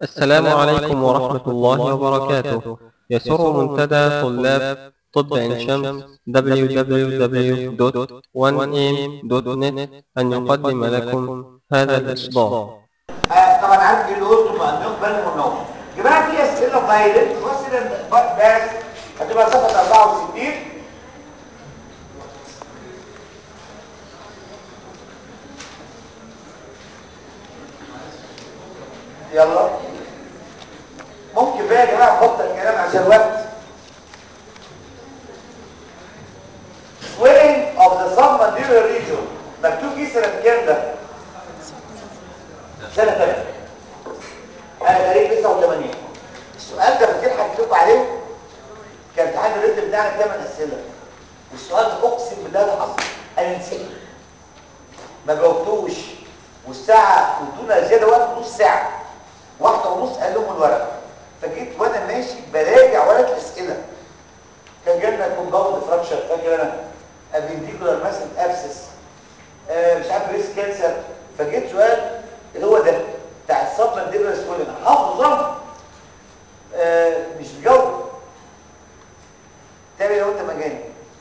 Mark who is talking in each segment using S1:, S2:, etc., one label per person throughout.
S1: السلام عليكم ورحمة الله وبركاته يسر منتدى طلاب طب عين شمس www.1am.net أن يقدم لكم هذا الإصدار
S2: آه، طبعا عارف ايه اللي قلته مع النوم بل والنوم جماعه في اسئله فايلت واسئله باس هتبقى صفحه 64 يلا ممكن بقى يا جماعه نبطل الكلام عشان الوقت swelling of the submandibular region مكتوب ايه سنه كام ده؟ سنه 8 انا تاريخ 89 السؤال ده فاكر حكيت لكم عليه كان امتحان الريتم بتاعنا 8 اسئله والسؤال ده اقسم بالله ده حصل انا نسيت ما جاوبتوش والساعه ادونا زياده وقت نص ساعه واحده ونص قال لهم الورق فجيت وانا ماشي براجع ورقه الاسئله كان جالنا كومباوند فراكشر فاكر انا ابنديكولار ماسل ابسس آه مش عارف بريس كانسر فجيت سؤال اللي هو ده بتاع الصدمه الدبره سكولين حافظه آه مش بجاوب تاني لو انت مجاني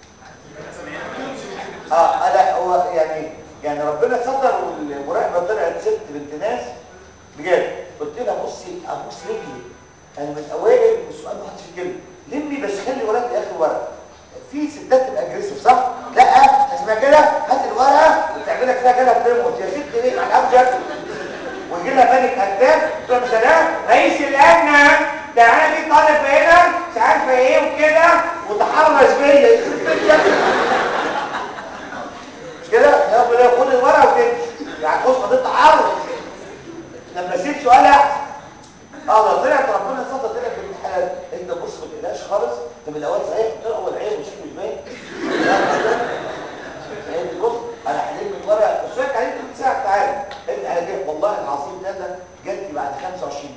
S2: اه لا هو يعني يعني ربنا ستر والمراقبه طلعت ست بنت ناس بجد قلت لها بصي ابوس رجلي انا من اوائل السؤال ما حدش كلمه لمي بس خلي ورقه لاخر ورقه في ستات تبقى اجريسيف صح لا اسمها كده هات الورقه وتعملها كده كده بريموت يا ست ليه على الابجد ويجي لها ملك اتاك تقول له سلام رئيس اللجنه ده انا في طالب هنا مش عارفه ايه وكده وتحرش بيا مش كده ياخد خد الورقه وتمشي يعني بص ما تتعرض لما سيب سؤال احسن اه لو طلعت ربنا ستر طلعت بالامتحان انت بص ما تقلقش خالص طب الاول صحيح قلت له اول عيب مش مش باين انت بص انا حليت من ورقه مش فاكر عليك ثلث ساعه تعالى انت انا جاي والله العظيم ده ده جات لي بعد 25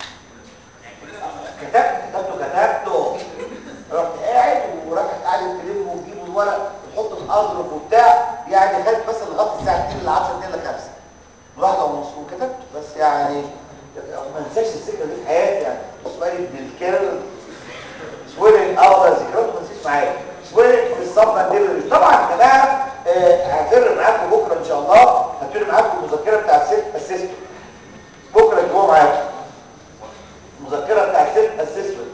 S2: كتبت كتبته كتبته رحت قاعد وراحت قاعده تلم وتجيب الورق وتحط الاظرف وبتاع يعني خدت بس لغايه الساعه 2 ل 10 2 ل 5 واحده ونص وكتبت بس يعني ما انساش الذكرى دي في حياتي يعني سؤال ابن الكرم سويلنج اه ذكرياته ما انساش معايا سويلنج في الصفه دي طبعا يا جماعه هفر معاكم بكره ان شاء الله هتفر معاكم المذكره بتاع السيلف اسيستمنت بكره تجيبوها معاكم المذكره بتاع السيلف اسيستمنت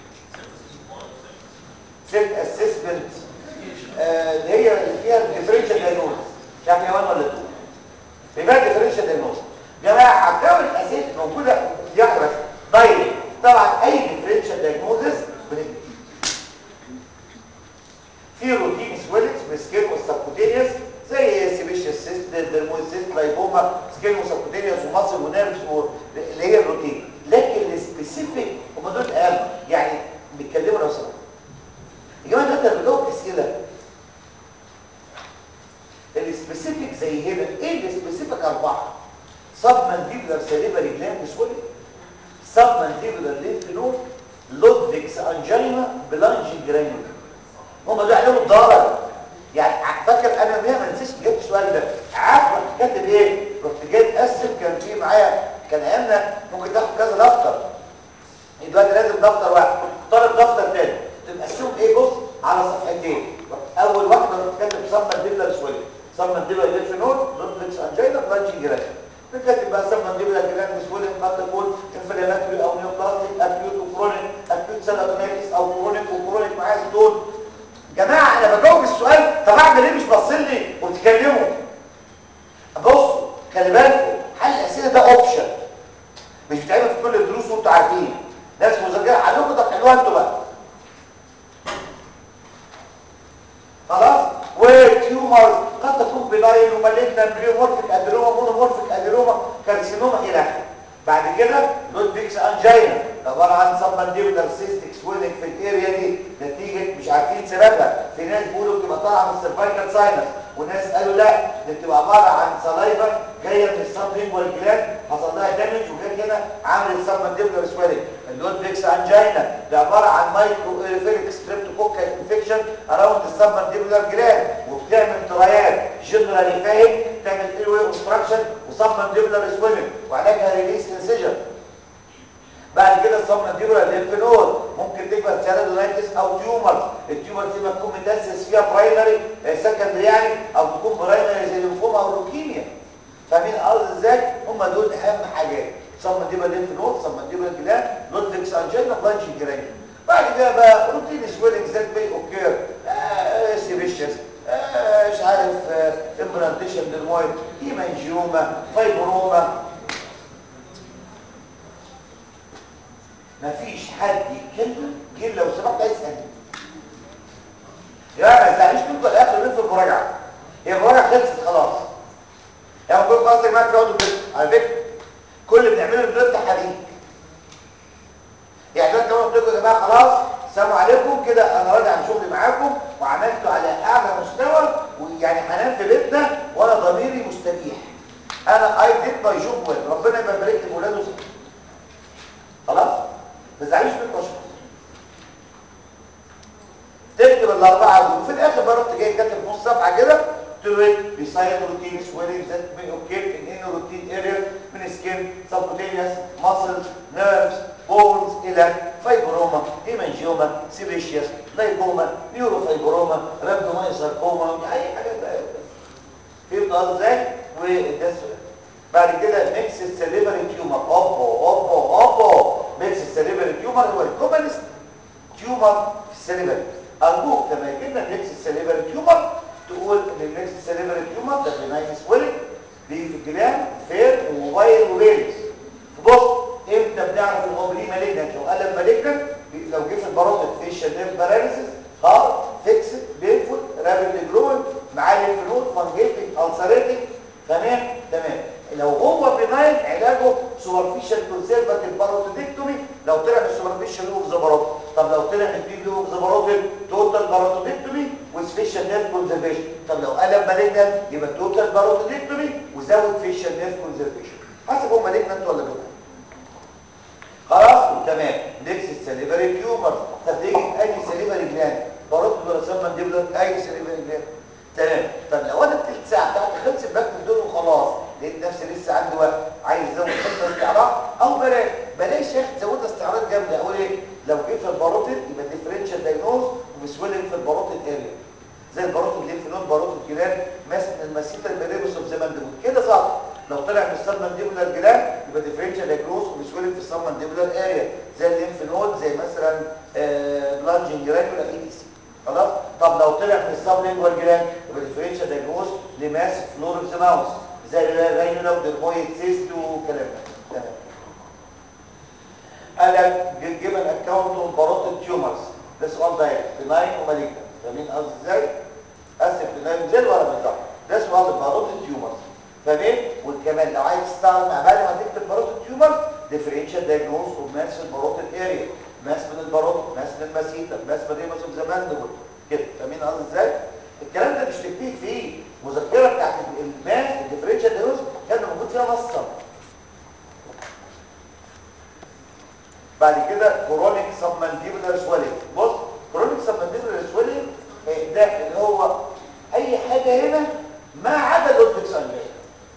S2: سيلف اسيستمنت اللي هي اللي فيها الديفرنشال دايجنوز مش عارف هي 1 ولا 2 يبقى ديفرنشال دايجنوز جماعه هتلاقوا الاسئله موجوده يحرص دايركت طبعا اي ديفرنشال دايجنوزس بنكتب في روتين سويلتس بسكين وسبكوتينيوس زي سيبيشيس سيست درموسيست لايبوما سكين وسبكوتينيوس ومصل ونيرفز اللي هي الروتين لكن السبيسيفيك هم دول اهم يعني بيتكلموا لو سمحت يا جماعه ده بتجاوب اسئله السبيسيفيك زي هنا ايه السبيسيفيك اربعه سب مانديبولار سيريبري جلاند سويلنج سب مانديبولار لينف نود لودفيكس انجينا بلانجين جرانيول هم دول عليهم الضرر يعني فاكر انا ما ما نسيتش جبت السؤال ده عارف رحت كاتب ايه رحت جاي اتقسم كان في معايا كان ايامنا ممكن تاخد كذا دفتر دلوقتي لازم دفتر واحد طالب دفتر تاني تقسمهم ايه بص على صفحتين اول واحده رحت كاتب سب مانديبولار سويلنج سب مانديبولار لينف نود لودفيكس انجينا بلانجين جرانيول بنكتب بقى سب مانديبولار جلاند سويلنج قد تكون انفلاماتوري او نيوبلاستيك اكيوت وكرونيك اكيوت سيلاتونيتس او كرونيك وكرونيك معايا ستون جماعه انا بجاوب السؤال طب اعمل ايه مش باصين لي وتكلموا بصوا خلي بالكم حل الاسئله ده اوبشن مش بتعمل في كل الدروس وانتوا عارفين ناس مذاكره عليكم طب حلوها انتوا بقى خلاص وتيومر قد تكون بناين ومالجنا بريومورفيك ادينوما مونومورفيك ادينوما كارسينوما الى اخره بعد كده لودفيكس انجينا عباره عن سبمانديبولار سيستيك سويلنج في الاريا دي نتيجه مش عارفين سببها في ناس بيقولوا بتبقى طالعه من السيرفايكال ساينس وناس قالوا لا دي بتبقى عباره عن سلايفا جايه من السبلينجوال جلاند حصل لها دامج وجت هنا عملت سبمانديبولار سويلنج اللودفيكس انجينا ده عباره عن مايكرو ايريفيريك ستريبتوكوكال انفكشن اراوند السبمانديبولار جلاند وبتعمل درايات جنرالي فاهم تعمل ايروي اوبستراكشن وسبمانديبولار سويلنج وعلاجها ريليس انسجن سبمنديبولار ليمف نود ممكن تكبر سيرادونايتس او تيومر التيومر دي ما تكون متاسس فيها برايمري سكندري يعني او تكون برايمري زي الليمفوما او اللوكيميا فاهمين قصدي ازاي هم دول اهم حاجات سبمنديبولار ليمف نود سبمنديبولار جلاند لودفيكس انجينا بلانشنج جراند بعد كده بقى روتين سويلنج ذات بي اوكير آه سيريشيس آه مش عارف امبلانتيشن درمويد هيمانجيوما فايبروما مفيش حد يتكلم غير لو سمحت عايز يسالني يا ما تزعليش منكم الاخر من في المراجعه هي المراجعه خلصت خلاص يعني كل خلاص يا جماعه تقعدوا كده على فكره كل اللي بنعمله دلوقتي حديد يعني دلوقتي لو قلت لكم يا جماعه خلاص السلام عليكم كده انا راجع عن شغلي معاكم وعملته على اعلى مستوى ويعني هنام في بيتنا وانا ضميري مستريح انا اي ديد ماي جوب ويل ربنا يبارك لي في ولاده خلاص ما تزعليش من البشر تكتب الاربعه دول وفي الاخر بقى رحت جاي كاتب نص صفحه كده قلت له ايه بيسايد روتين سويلنج ذات مي اوكي ان ان روتين اريا من سكين سبكوتينيوس ماسلز نيرفز بونز الى فايبروما هيمانجيوما سيبيشيوس لايبوما نيوروفايبروما رابدومايساركوما اي حاجه بقى فهمت قصدي ازاي وده السؤال بعد كده ميكس السليفري تيومر اوبا اوبا اوبا ميكس السليفري تيومر هو الكومنست تيومر في السليفري ارجوك لما يجي لنا ميكس السليفري تيومر تقول ان الميكس السليفري تيومر ده بناين سويلنج بيجي في الجلام فير وموبايل وبيلز بص امتى بنعرف ان هو بري مالجنت لو قلب مالجنت لو جه في الباروتيد فيشال نيرف باراليسيس هارد فيكسد بينفول رابيد جروينج معاه ليمف نود فانجيتنج السريتنج تمام تمام لو هو بناين علاجه سوبرفيشال كونسيرفاتيف باروتيدكتومي لو طلع من السوبرفيشال لوب زبروت طب لو طلع من الديب لوب زبروت توتال باروتيدكتومي وسبيشال نيرف كونزرفيشن طب لو قلب مالجنت يبقى توتال باروتيدكتومي وزود فيشال نيرف كونزرفيشن حسب هو مالجنت ولا بناين خلاص تمام نكس السليفري تيومر طب تيجي اي سليفري جلاند باروت ولا سما ديبلر اي سليفري جلاند تمام طب لو انا الثلث ساعه بتاعتي خلصت بكتب دول وخلاص لقيت نفسي لسه عندي وقت عايز ازود حته استعراض او بلاش بلاش يا اخي تزودها استعراض جامده اقول ايه لو جه في الباروتيد يبقى ديفرنشال دايجنوز وبسويلنج في الباروتيد اريا زي الباروتيد ليمف نود باروتيد جلاند ماس من الماسيتا البريبوس اوف زمان دول كده صح لو طلع من السبمنديبولار جلاند يبقى ديفرنشال دايجنوز وبسويلنج في السبمنديبولار اريا زي الليمف نود زي مثلا بلانجنج جرانيولا اي تي سي خلاص طب لو طلع من السبلينجوال جلاند يبقى ديفرنشال دايجنوز لماس فلور اوف ذا ماوس زي الرينولا ودرمويد سيست وكلام ده تمام قال لك جيفن اكونت اون باروتيد تيومرز ده سؤال دايركت بناين ومالجنت فاهمين قصدي ازاي؟ قسم بناين زي ولا بالظبط ده سؤال الباروتيد تيومرز فاهمين والكمان لو عايز تستعمل مع بعد ما تكتب باروتيد تيومرز ديفرنشال دايجنوز وماس في الباروتيد اريا ماس من الباروتيد ماس من الماسيتا ماس من ريموس اوف زمان دول كده فاهمين قصدي ازاي؟ الكلام ده مش تكتيك فيه مذكره بتاعت الماس الديفرنشال دايجنوز كان موجود فيها نصا بعد كده كرونيك سبمنديبولار سويلنج بص كرونيك سبمنديبولار سويلنج ده اللي هو اي حاجه هنا ما عدا الاوبتكس انجينا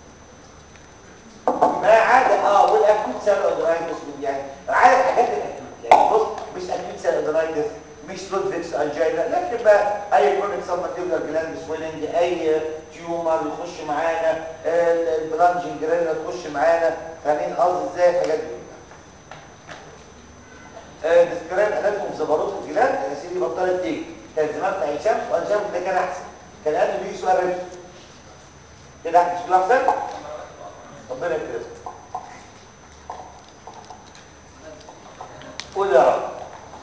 S2: ما عدا اه والاكوت سيل اودرايتس يعني عدا الحاجات الاكوت يعني بص مش اكوت سيل اودرايتس مش لودفيكس انجينا لكن بقى اي كرونيك سبمنديبولار جلاند سويلنج اي تيومر يخش معانا البلانجنج جرانيولا تخش معانا فاهمين قصدي ازاي الحاجات دي ديسكريب اناتوم زبروت الجلاند يا سيدي بطلت تيجي كان زمان في عين شمس وعين شمس ده كان احسن كان قبل بيجي سؤال رجل كده احسن شكله احسن ربنا يكرمك قول يا رب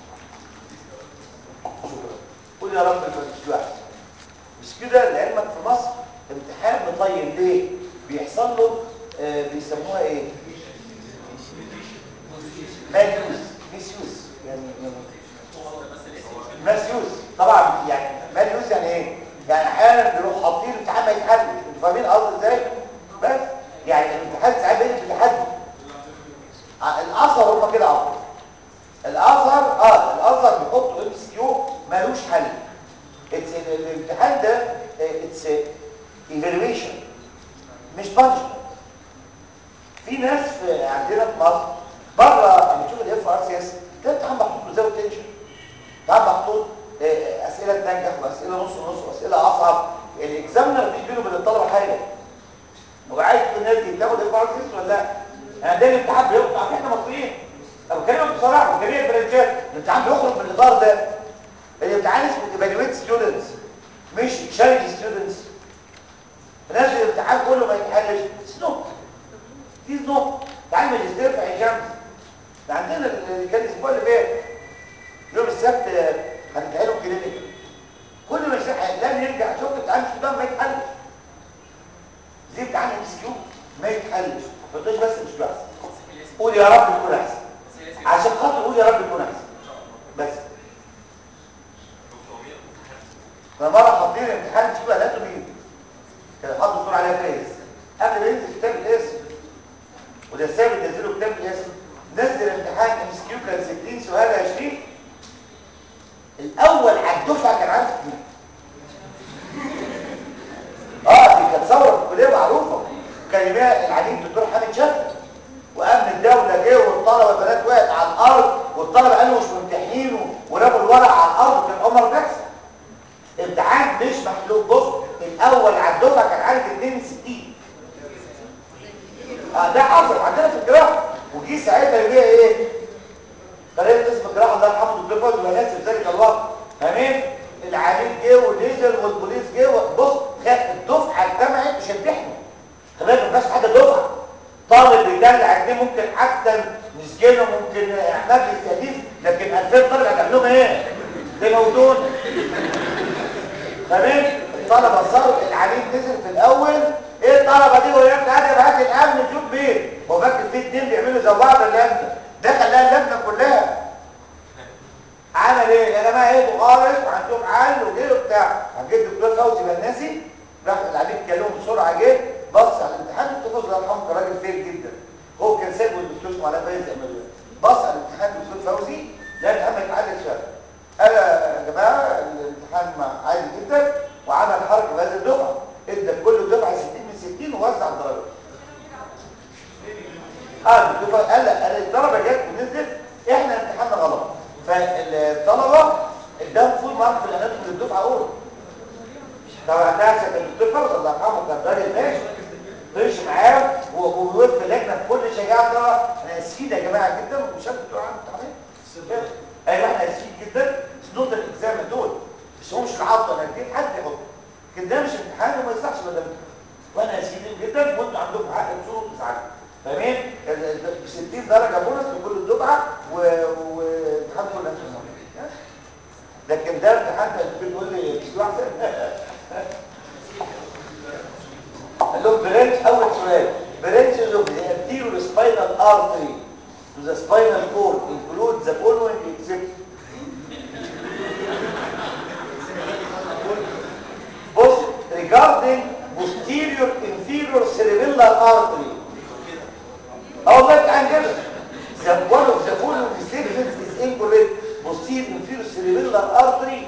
S2: شكرا قول يا رب شكله احسن مش كده لعلمك في مصر امتحان مطين ليه بيحصل له آه بيسموها ايه ماليوز ميسيوز يعني ماسيوز طبعا يعني ماليوز يعني ايه يعني احيانا بيروح حاطين الامتحان ما يتحلش انتوا فاهمين قصدي ازاي بس يعني الامتحان ساعات بيقلب بتحدي الازهر هم كده عبط الازهر اه الازهر بيحطوا ام اس كيو ملوش حل اتس الامتحان ده اتس ايفالويشن مش بانشمنت في ناس في عندنا في مصر بره لما تشوف الاف اف ار سي اس ده امتحان محطوط له زاويه تنشن امتحان محطوط آه، اسئله تنجح واسئله نص نص واسئله اصعب الاكزامنر مفيش بينه وبين الطلبه حاجه هو عايز يكون الناس دي تاخد اف ار سي اس ولا لا يعني ده الامتحان بيقطع احنا مصريين طب بكلمك بصراحه وجميع البرانشات الامتحان بيخرج من الاطار ده الامتحان اسمه ايفالويت ستودنتس مش تشالنج ستودنتس الناس الامتحان كله ما يتحلش سنوب دي سنوب تعال ماجستير في عين شمس ده عندنا اللي كان الاسبوع اللي فات يوم السبت هنتعلم كلينيكال كل ما يصح لم يرجع شفت امتحان السودان ما يتحلش زي امتحان ام اس كيو ما يتحلش ما تقولش بس مش كويس قول يا رب تكون احسن عشان خاطر قول يا رب تكون احسن بس انا مره حاطين امتحان فيه اناتومي كان حاطط الدكتور عليها فايز قبل ما ينزل كتاب الاسم وده السبب نزله كتاب الاسم نزل امتحان ام اس كيو كان 60 سؤال 20 الاول على الدفعه كان عارف مين اه دي كانت ثوره في الكليه معروفه كان يبقى العليم الدكتور حامد شافعي وامن الدوله جه والطلبه البنات وقعت على الارض والطلبه قالوا مش ممتحنين ورموا الورق على الارض كان عمر بيحصل امتحان مش محلول بص الاول على الدفعه كان عارف 62 اه ده حصل عندنا في الجراحه وجي ساعتها يبيع ايه قريت قسم الجراحه الله يرحمه الدكتور فوزي وناس في ذلك الوقت تمام العميل جه ونزل والبوليس جه بص الدفعه اجتمعت مش هتمتحنوا خلي بالك ما فيهاش حاجه دفعه طالب بيدلع اتنين ممكن حتى نسجنه ممكن مجلس تهديف لكن 2000 طالب هتعملهم ايه؟ ده موضوع تمام الطلبه صاروا العميل نزل في الاول ايه الطلبه دي وهي قاعده ابعت الامن نشوف مين هو فاكر في اتنين بيعملوا زي بعض اللجنه دخل لها اللجنه كلها عمل ايه يا جماعه ايه خالص وعندهم حل وجه وبتاع جه الدكتور فوزي بناسي راح العميل كلمه بسرعه جه بص على الامتحان الدكتور فوزي الله يرحمه كان راجل فير جدا هو كان سايبه الدكتور اسمه علاء فايز يعمل بص على الامتحان الدكتور فوزي لا الامتحان ما يتعدل شهر قال يا جماعه الامتحان عادي جدا وعمل حركه بهذه الدفعه ادى كل دفعه 60 من 60 ووزع الدرجات اه الدفعه قال لا قال الطلبه جت ونزلت احنا امتحاننا غلط فالطلبه اداهم فول مارك في الاناتومي للدفعه اولى طبعا ده عشان الدكتور فوزي الله يرحمه كان راجل ماشي ماشي معاه ووقف اللجنه بكل شجاعه طبعا انا اسفين يا جماعه جدا ومش هاخد بتوع الامتحانات ايوه احنا اسفين جدا سنوت الاكزام دول بس هو مش العضله انا اديت حد يحط كده ده مش امتحان وما يصحش ولا امتحان وانا اسفين جدا وانتوا عندكم حق تشوفوا تزعلوا تمام ب 60 درجه بونص لكل الدفعه وامتحان كل نفس لكن ده امتحان انت بتقول لي مش احسن قال لهم برانش اول سؤال branches of the anterior spinal artery to the spinal cord include the following except بص regarding posterior inferior cerebellar artery اه والله تعال كده the one of the following statements is incorrect posterior inferior cerebellar artery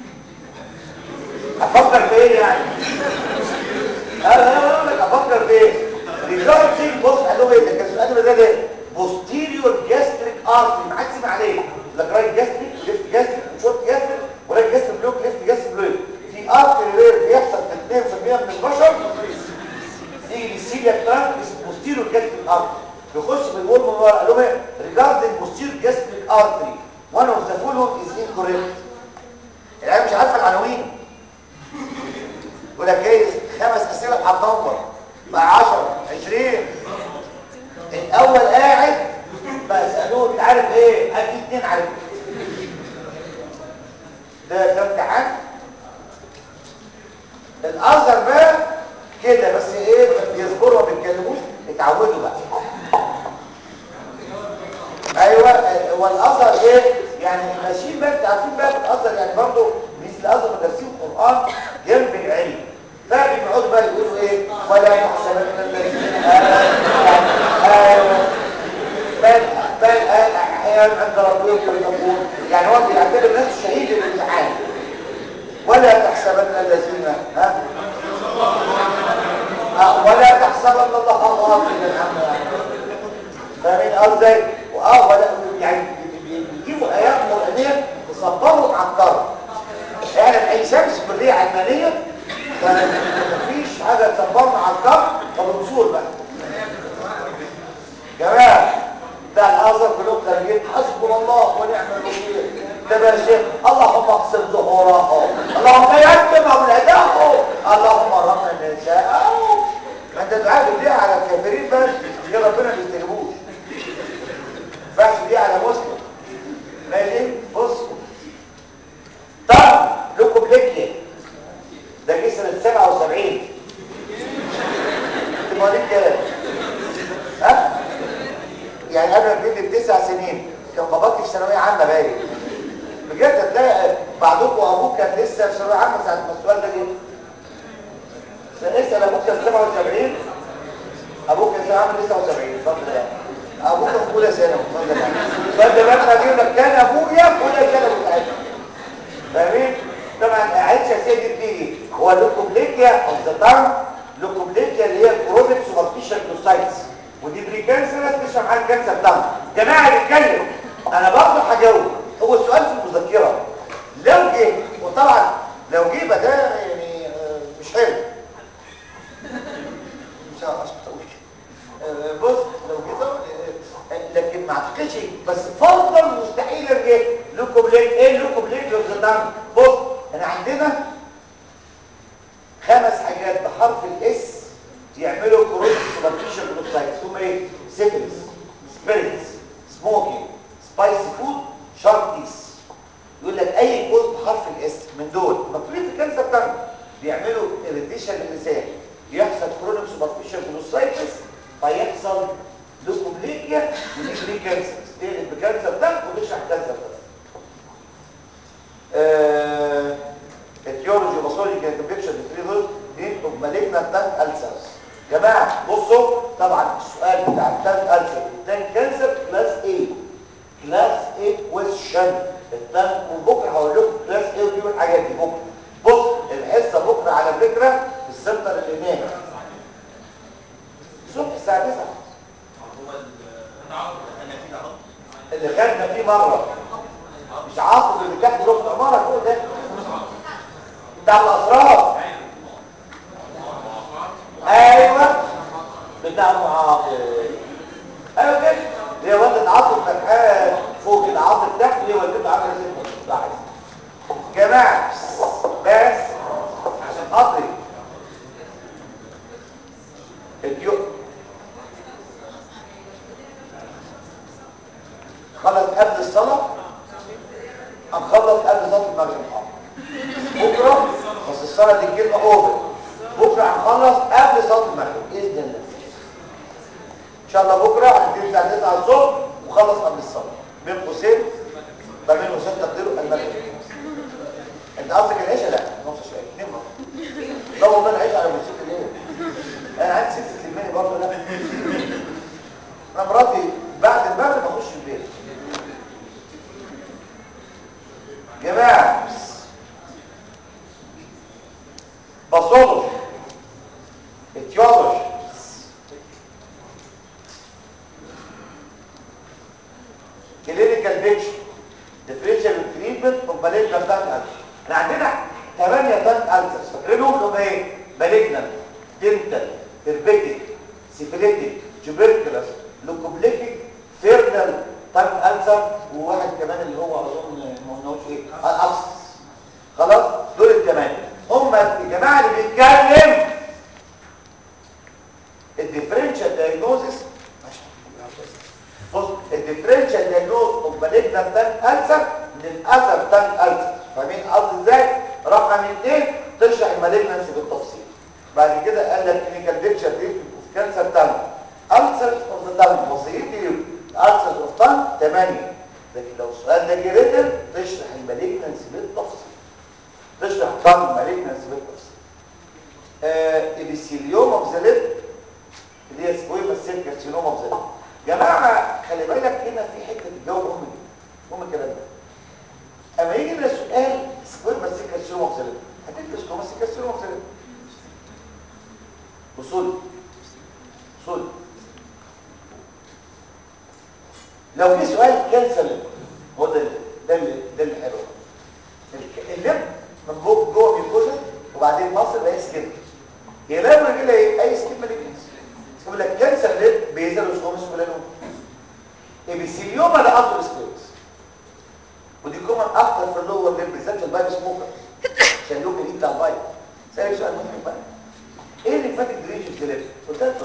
S2: افكر في ايه يعني انا انا بقول لك افكر في ايه regarding بص قال له ايه ده كان سؤال ده ده posterior gastric artery ما حدش سمع عليه لك رايت جاستريك وليفت جاستريك وشورت جاستريك ورايت جاستريك بلوك ليفت جاستريك بلوك في ارتري رير بيحصل في 2% من البشر يجي للسيليا ترانك اسمه posterior gastric artery يخش بالورم من ورا قال لهم ايه regarding posterior gastric artery one of the following is incorrect العيال مش عارفه العناوين يقول لك ايه خمس اسئله هتدور بقى 10 20 الاول قاعد بسالوه انت عارف ايه قال في اتنين عارف ده ده امتحان الازهر بقى كده بس ايه بيصبروا ما بيتكلموش اتعودوا بقى ايوه والازهر ايه يعني ماشيين بقى انت عارفين بقى في الازهر يعني برضه مثل الازهر مدرسين القران جنب العلم فبيقعدوا بقى يقولوا ايه ولا تحسبن الذين امنوا بل بل احيانا عند ربهم يرزقون يعني هو بيعتبر نفسه شهيد الامتحان ولا تحسبن الذين ها آه ولا تحسبن الله غافلا عما يعملون فاهمين قصدي واه ولا يعني علانيه فمفيش حاجه تصبرنا على الكف فبنصور بقى جماعه بتاع الازهر كلهم خارجين حسبنا الله ونعم الوكيل ده بقى شيخ اللهم اقسم ظهورهم اللهم يكتبهم لداهم اللهم رحم نساءهم ما انت دعاء بتدعي على الكافرين بس يا ربنا ما يستجيبوش بس دي على مسلم ماشي بص طب لكم ليكيا ده جه سنه 77 انت مواليد كام ها يعني قبل البيبي بتسع سنين كان باباك في ثانويه عامه باين بجد تلاقي بعضكم وابوك كان لسه في ثانويه عامه ساعه ما السؤال ده جه اسال ابوك كان 77 ابوك كان ثانويه عامه 79 اتفضل يا ابوك كان في اولى ثانوي اتفضل يا فانت بقى اجيب لك كان ابويا في اولى ثانوي ساعتها فاهمين طبعا عايز شخصيه دي بتيجي هو اللوكوبليكيا اوف ذا تانج لوكوبليكيا اللي هي كرونيك سوبرفيشال جلوسايتس ودي بريكانسرس تشرح حاجه كانسر تانج جماعه بيتكلم انا برضه هجاوب هو السؤال في المذكره لو جه وطبعا لو جه يبقى ده يعني آه، مش حلو مش عارف اقول آه، بص لو جه طبعا آه، لكن ما اعتقدش بس فرضا مستحيل جه لوكوبليك ايه اللوكوبليك لو زدان بص احنا عندنا خمس حاجات بحرف الاس يعملوا كرونيك سوبرفيشال جلوكوزايتس هم ايه سيفلس سبيريتس سموكينج سبايسي فود شارب تيس يقول لك اي كوز بحرف الاس من دول مكتوبين في كانسر تاني بيعملوا اريتيشن للسان يحصل كرونيك سوبرفيشال جلوكوزايتس فيحصل لوكوبليكيا ودي بري كانسر تقلب بكانسر ده وتشرح كانسر ده آه التيولوجي وباثولوجي كانت بيكشر ديفريدوز دي مالجنا تانك السرز جماعه بصوا طبعا السؤال بتاع التانك السر والتانك كانسر كلاس ايه كلاس ايه كويشن التانك وبكره هقول لكم كلاس ايه ودي والحاجات دي بكره بص الحصه بكره على فكره في السنتر اللي هناك الصبح الساعه 9
S3: هو التعاطف اللي احنا فيه ده اهو
S2: اللي خدنا فيه مره مش عاطف اللي تحت ركن عماره فوق ده بتاع الاسرار ايوه بتاع المعاطف ايوه كده هي والدة عاطف فتحان فوق كده عاطف تحت هي والدته عامله زي المصباح جماعه بس عشان خاطري اليوم خلص قبل الصلاه هنخلص قبل صلاه المغرب بكره بس الصلاه دي كلمه اوفر بكره هنخلص قبل صلاه المغرب باذن الله ان شاء الله بكره هنبتدي الساعه 9 الصبح وخلص قبل الصلاه بين قوسين ما بين قوسين تقديره المغرب انت قصدك العشاء لا نص شويه اتنين مرة. لا والله العشاء على موسيقى ليه انا عندي ست سلماني برضه لا انا مراتي بعد المغرب اخش البيت جماعه باثولوجي اتيولوجي كلينيكال بيكشر ديفرنشال تريتمنت اوف مالجنال تانك السر احنا عندنا 8 تانك السرز فاكرينهم هم ايه مالجنال دنتال هيربيتيك سيفيليتيك تيوبركلوس لوكوبليكيك فيرنال تانك السر وواحد كمان اللي هو اظن ما قلناهوش ايه الابسس خلاص دول الثمانيه هم الجماعه اللي بيتكلم الديفرنشال دايجنوزس بص الديفرنشال دايجنوز اوف مالجنال تانك السر من الاذر تانك السر فاهمين قصدي ازاي رقم اثنين تشرح المالجنسي بالتفصيل بعد كده قال لك كلينيكال بيكتشر دي اوف كانسر تانك السر اوف ذا تانك وصيتي السر اوف تانك 8 لكن لو السؤال ده جه ريتن تشرح المالجنسي بالتفصيل تشرح تانك مالجنسي بالتفصيل آه ابيثيليوم اوف ذا ليب اللي هي سكويما سيل كارسينوم اوف ذا ليب جماعه خلي بالك هنا في حته الجو مهم مهم الكلام ده اما يجي لنا سؤال سكويما سيل كارسينوم اوف ذا ليب هتكتب سكويما سيل كارسينوم اوف ذا ليب وصول وصول لو في سؤال كانسر ليب هو ده ده اللي ده اللي حلو الك- اللب من جوه جوه بيكوزا وبعدين مصر بقى سكيب هي لا رجاله ايه اي سكيب مالجنس يقول لك كانسر ليب بيزل سكومس فلانو ابيثيليوما ده افضل سكومس ودي كومن اكتر في اللور ليب بالذات في البايب سموكر عشان لوك دي بتاع البايب سالك سؤال مهم بقى ايه اللي فاتك دريج في الليب قلت لك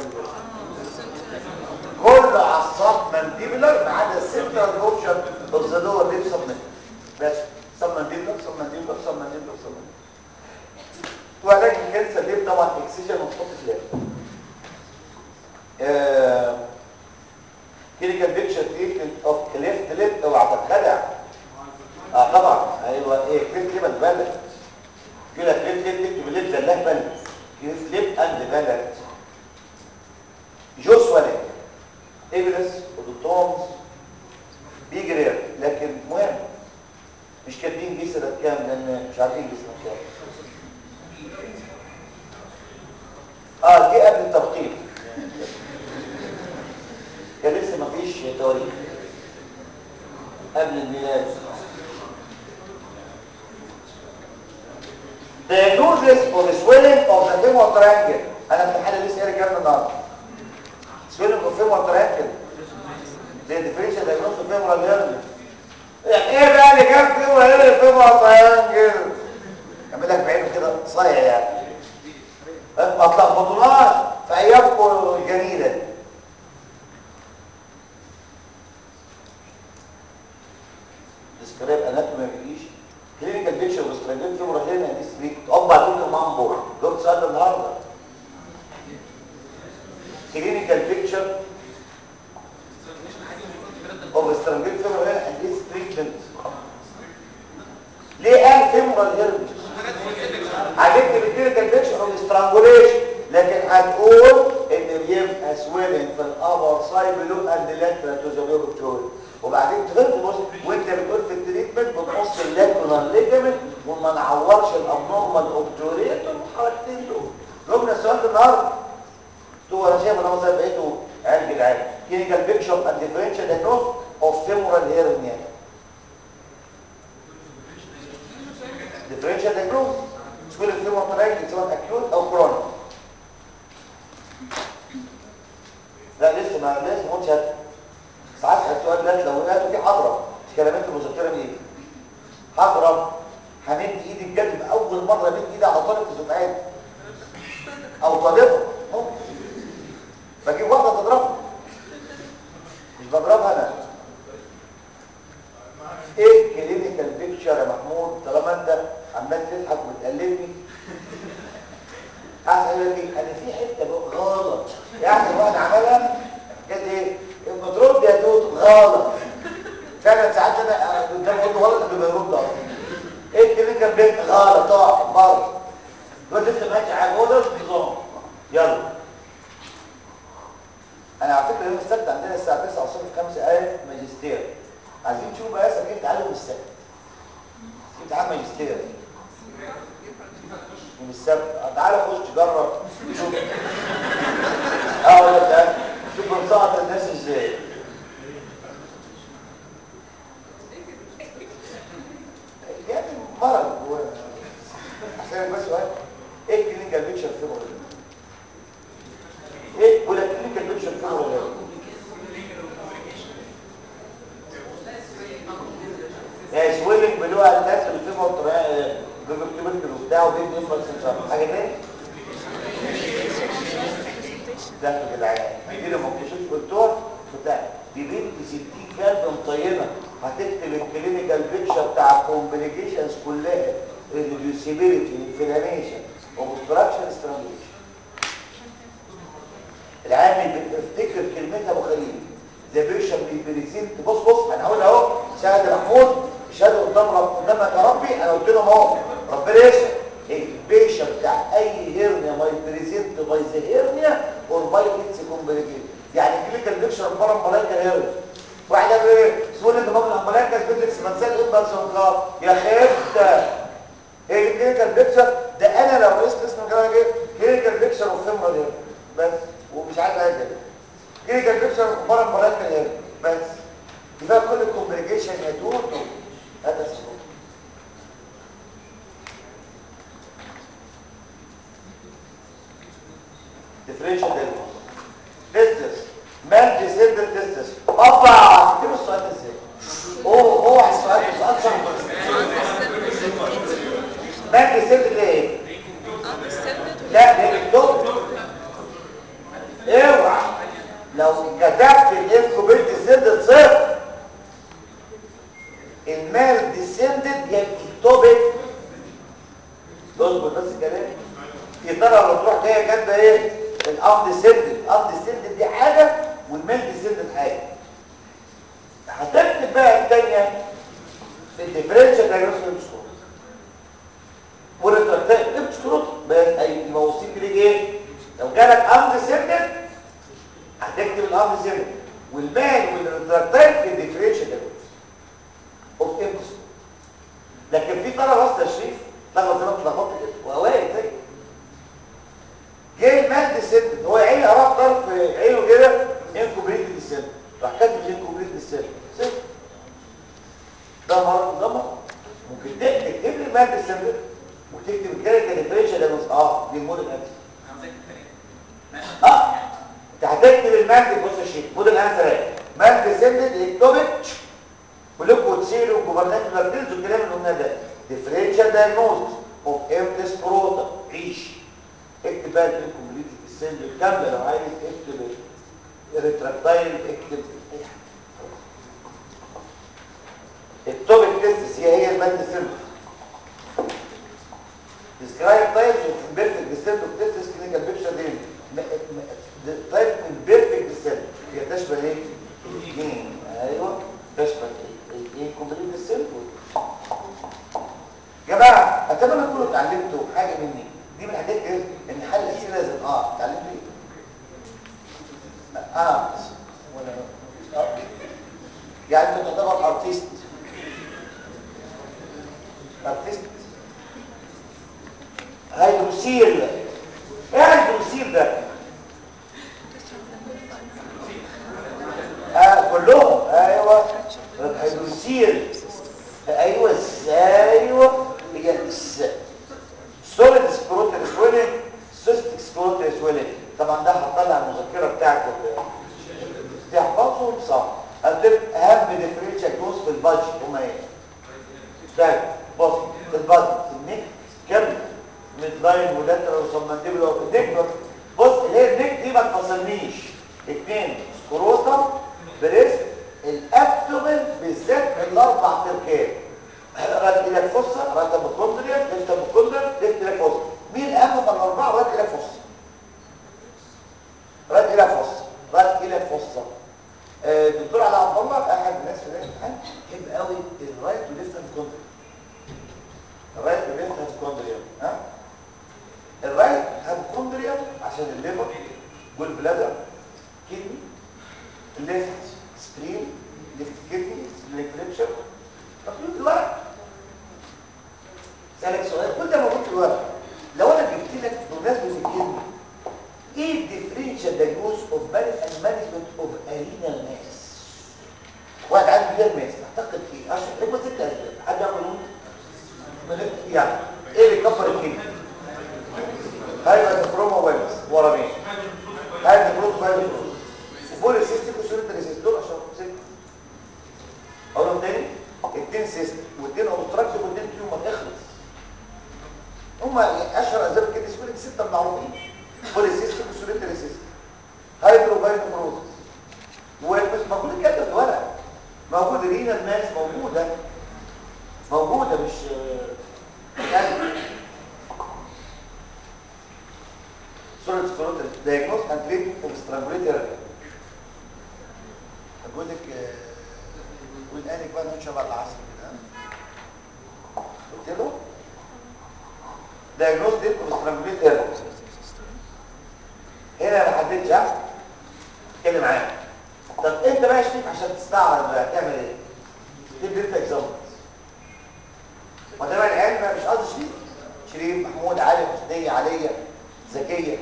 S2: كل عصاب مانديبلر ما عدا السنترال بورشن اوف ذا لور ليب سبمنت بس سب مانديبلر سب مانديبلر سب مانديبلر سب مانديبلر وعلاج الكانسر ليب طبعا اكسجين وتحط في الليب كلينيكال بيكتشر تريتمنت اوف ليفت ليب اوعى تتخدع اه طبعا ايوه ايه كليف ليب اند بالك كده كليف ليب تكتب الليب زلاه بالك كليف ليب اند بالك جو سوالينج ايبلس ودوتومز بيجي رير لكن مهم مش كاتبين جه سنه كام لان مش عارفين جه سنه كام اه دي قبل الترقيم كان لسه ما فيش تواريخ قبل الميلاد Diagnosis of swelling of the femoral triangle انا امتحان لسه قاري كام النهارده swelling of femoral triangle دي differential diagnosis of femoral hernia ايه بقى اللي جاب femoral hernia femoral triangle اعمل لك بعينه كده صايع يعني ما تلخبطوناش في ايامكم الجميله دي ديسكريب اناتومي ما بيجيش كلينيكال بيكشر وستراجيت فيمورال هنا دي ستريت اب بعدين مامبو جبت سؤال ده النهارده كلينيكال بيكشر اوف ستراجيت فيمورال هنا دي ستريتمنت ليه قال فيمورال هيرمز هتكتب الكلينيكال بيكشر اوف سترانجوليشن لكن هتقول ان بيبقى سويلنج في الابر سايد بلو اند لاترال تو ذا بيوبتوري وبعدين تفضل تبص وانت بتقول في التريتمنت بتقص اللاترال ليجامنت وما نعورش الابنورمال اوبتوريتور والحركتين دول جبنا السؤال ده النهارده تو انا شايف ان هو زي بقيته عيال جدعان كلينيكال بيكشر اند ديفرنشال دايجنوز اوف فيمورال هيرنيا ديفرنشال دايجنوز سكول الفيمورال تراينجل سواء اكيوت او كرونيك لا لسه ما لسه ما قلتش هات ساعات السؤال ده لو لقيته في حضره مش كلمات المذكره دي ايه هضرب همد ايدي بجد باول مره مد ايدي على طالب في دفعتي او طالبه ممكن بجيب واحده تضربها مش بضربها انا ايه كلينيكال بيكتشر يا محمود طالما انت عمال تضحك وتقلبني احسن لك ايه انا في حته غلط يعني الواحد عملها قال ايه بترد يا توت غلط فعلا ساعات انا قدام اقول له غلط قبل ما يرد اصلا ايه الكلينيكال بيت غلط اقع بره دلوقتي لسه ماشي على هو ده النظام يلا انا على فكره يوم السبت عندنا الساعه 9 الصبح في 5 ايه ماجستير عايزين نشوف بقى سكين تعلم السبت امتحان ماجستير يوم السبت تعالى خش جرب شوف اه ولا تعالى شوف بنسقط الناس ازاي يعني مرض هو عشان بس سؤال ايه الكلينيكال بيكشر في مرض ايه ولا الكلينيكال بيكشر في مرض يا سويلنج بلوع الناس اللي في مرض بمكتوبة وبتاع وبيدي انفلسنسر حاجه تاني ده في العيان دي لما اكتشفت دكتور بتاع دي بنت 60 كلب مطينه هتكتب الكلينيكال بيكشر بتاع الكومبليكيشنز كلها الريديوسيبيليتي انفلاميشن اوبستراكشن سترانجيشن العامل بتفتكر كلمتها ابو خليل ذا بيشن بيبريزنت بص بص انا هقول اهو شاهد محمود شهاده قدام رب قدامك يا ربي انا قلت لهم اهو ربنا يسر البيشن بتاع اي هيرنيا ما يبريزنت باي ذا هيرنيا اور باي اتس كومبليكيشن يعني كلينيكال بيكشر بارامبلايكال هيرنيا واحد قال ايه سؤال اللي بقول الامبلايكال بيدكس منسال امبلس انقاض يا خفت ايه الكلينيكال بيكشر ده انا لو قست اسم كده ايه كلينيكال بيكشر اوف فيمورال بس ومش عايز حاجه كده كلينيكال بيكشر اوف بارامبلايكال هيرنيا بس يبقى كل الكومبليكيشن يا دوتو هذا السبب المال ديسندد يا اكتوبك اصبر بس الكلام في طرف لو تروح جايه كاتبه ايه الاب ديسندد الاب ديسندد دي حاجه والمال ديسندد حاجه هتكتب بقى الثانيه في الديفرنشال دايجنوستيك سكور والريتراكتايل اكتب سكروت بس يبقى وصيك ليه ايه لو جالك اب ديسندد هتكتب الاب ديسندد والمال والريتراكتايل في الديفرنشال دايجنوستيك اوف امبس لكن في طلبه وسط تشريف لغط زي ما اتلخبطت كده واوائل زي جه المال ديسندد هو عيني قرب طرف عينه كده انكوبريت ديسندد راح كاتب انكوبريت ديسندد ده مرض ده مرض ممكن تكتب لي المال ديسندد وتكتب الكاركتر ديفرنشال دايجنوستيك اه دي الموديل انسر اه انت هتكتب المال بص يا شيخ موديل انسر اهي مال ديسندد اكتوبت كلكم تسيروا جوفرنال بيلز والكلام اللي قلناه ده ديفرنشال دايجنوز اوف امتس بروتا عيش اكتب بقى الكومبليت السن الكامله لو عايز اكتب ريتراكتايل اكتب اي حاجه التوبيك تيست هي هي الماده سيمبل describe types of imperfect descent of testis clinical picture دي type imperfect descent هي تشبه ايه؟ الاثنين ايوه تشبه الايه كومبليت السيلف جماعه اتمنى تكونوا اتعلمتوا حاجه مني دي من الحاجات ايه ان حل الاسئله لازم اه اتعلمت ايه اه ولا آه. يعني انت تعتبر ارتست ارتست هيدروسيل ايه هيدروسيل ده آه كلهم ايوه هيدروسيل ايوه ايوه هي سوليد سكروتال سويلنج سيستيك سكروتال سويلنج طبعا ده هطلع المذكره بتاعته تحفظهم صح هتبقى اهم ديفرنشال جوز في البادجت هما ايه ده بص في البادجت النك كامل ميد لاين ولاترال وسبمنديبولار وبنديكولار بص اللي هي النك دي ما تفصلنيش اثنين سكروتم بريست الابدومن بالذات الاربع تركات رد الى فصه رد ميكوندريا ليفت ميكوندريا ليفت الى فصه مين اهم من الاربعه رد الى فصه رد الى فصه رد الى فصه آه، دكتور علي عبد الله احد الناس في الامتحان يحب قوي الرايت وليفت ميكوندريا الرايت وليفت ميكوندريا ها الرايت هيبوكوندريا عشان الليفر والبلادر كدني الليفت سبرين ليفت كدني سبرين كريبشر مكتوب الورق سألك سؤال كل ده موجود في الورق لو انا جبت لك بمناسبه الكدني ايه الديفرنشال دايجنوز اوف مانجمنت اوف ارينال ماس واحد عنده ريال ماس اعتقد ايه اشهر حكمه ست اسباب حد يعمل نقول يعني ايه اللي يكبر الكدني هايبر نفروما ويلز ورا مين هايبر نفروما ويلز وبولي سيستيك وسوريتري سيست دول اشهر ست اقولهم تاني اتنين سيست واتنين اوبستراكتيف واتنين تيومر اخلص هما اشهر اسباب كده اسمهم السته المعروفين بولي سيستيك وسوريتري سيست هايدرو باين نفروزس ومش موجود الكلام في الورق موجود رينا ماس موجوده موجوده مش يعني سورة سكروتال دايجنوز اند تريتمنت اوف سترانجوليتي اقول لك والآن كمان ان شاء الله العصر كده قلت له دايجنوز ديت اوف سترانجوليتي هنا ما حددتش ها اتكلم معايا طب انت بقى شريف عشان تستعرض بقى تعمل ايه تدي انت اكزامبلز وده بقى العلم بقى مش قصدي شريف شريف محمود علي حسنيه عليا ذكيه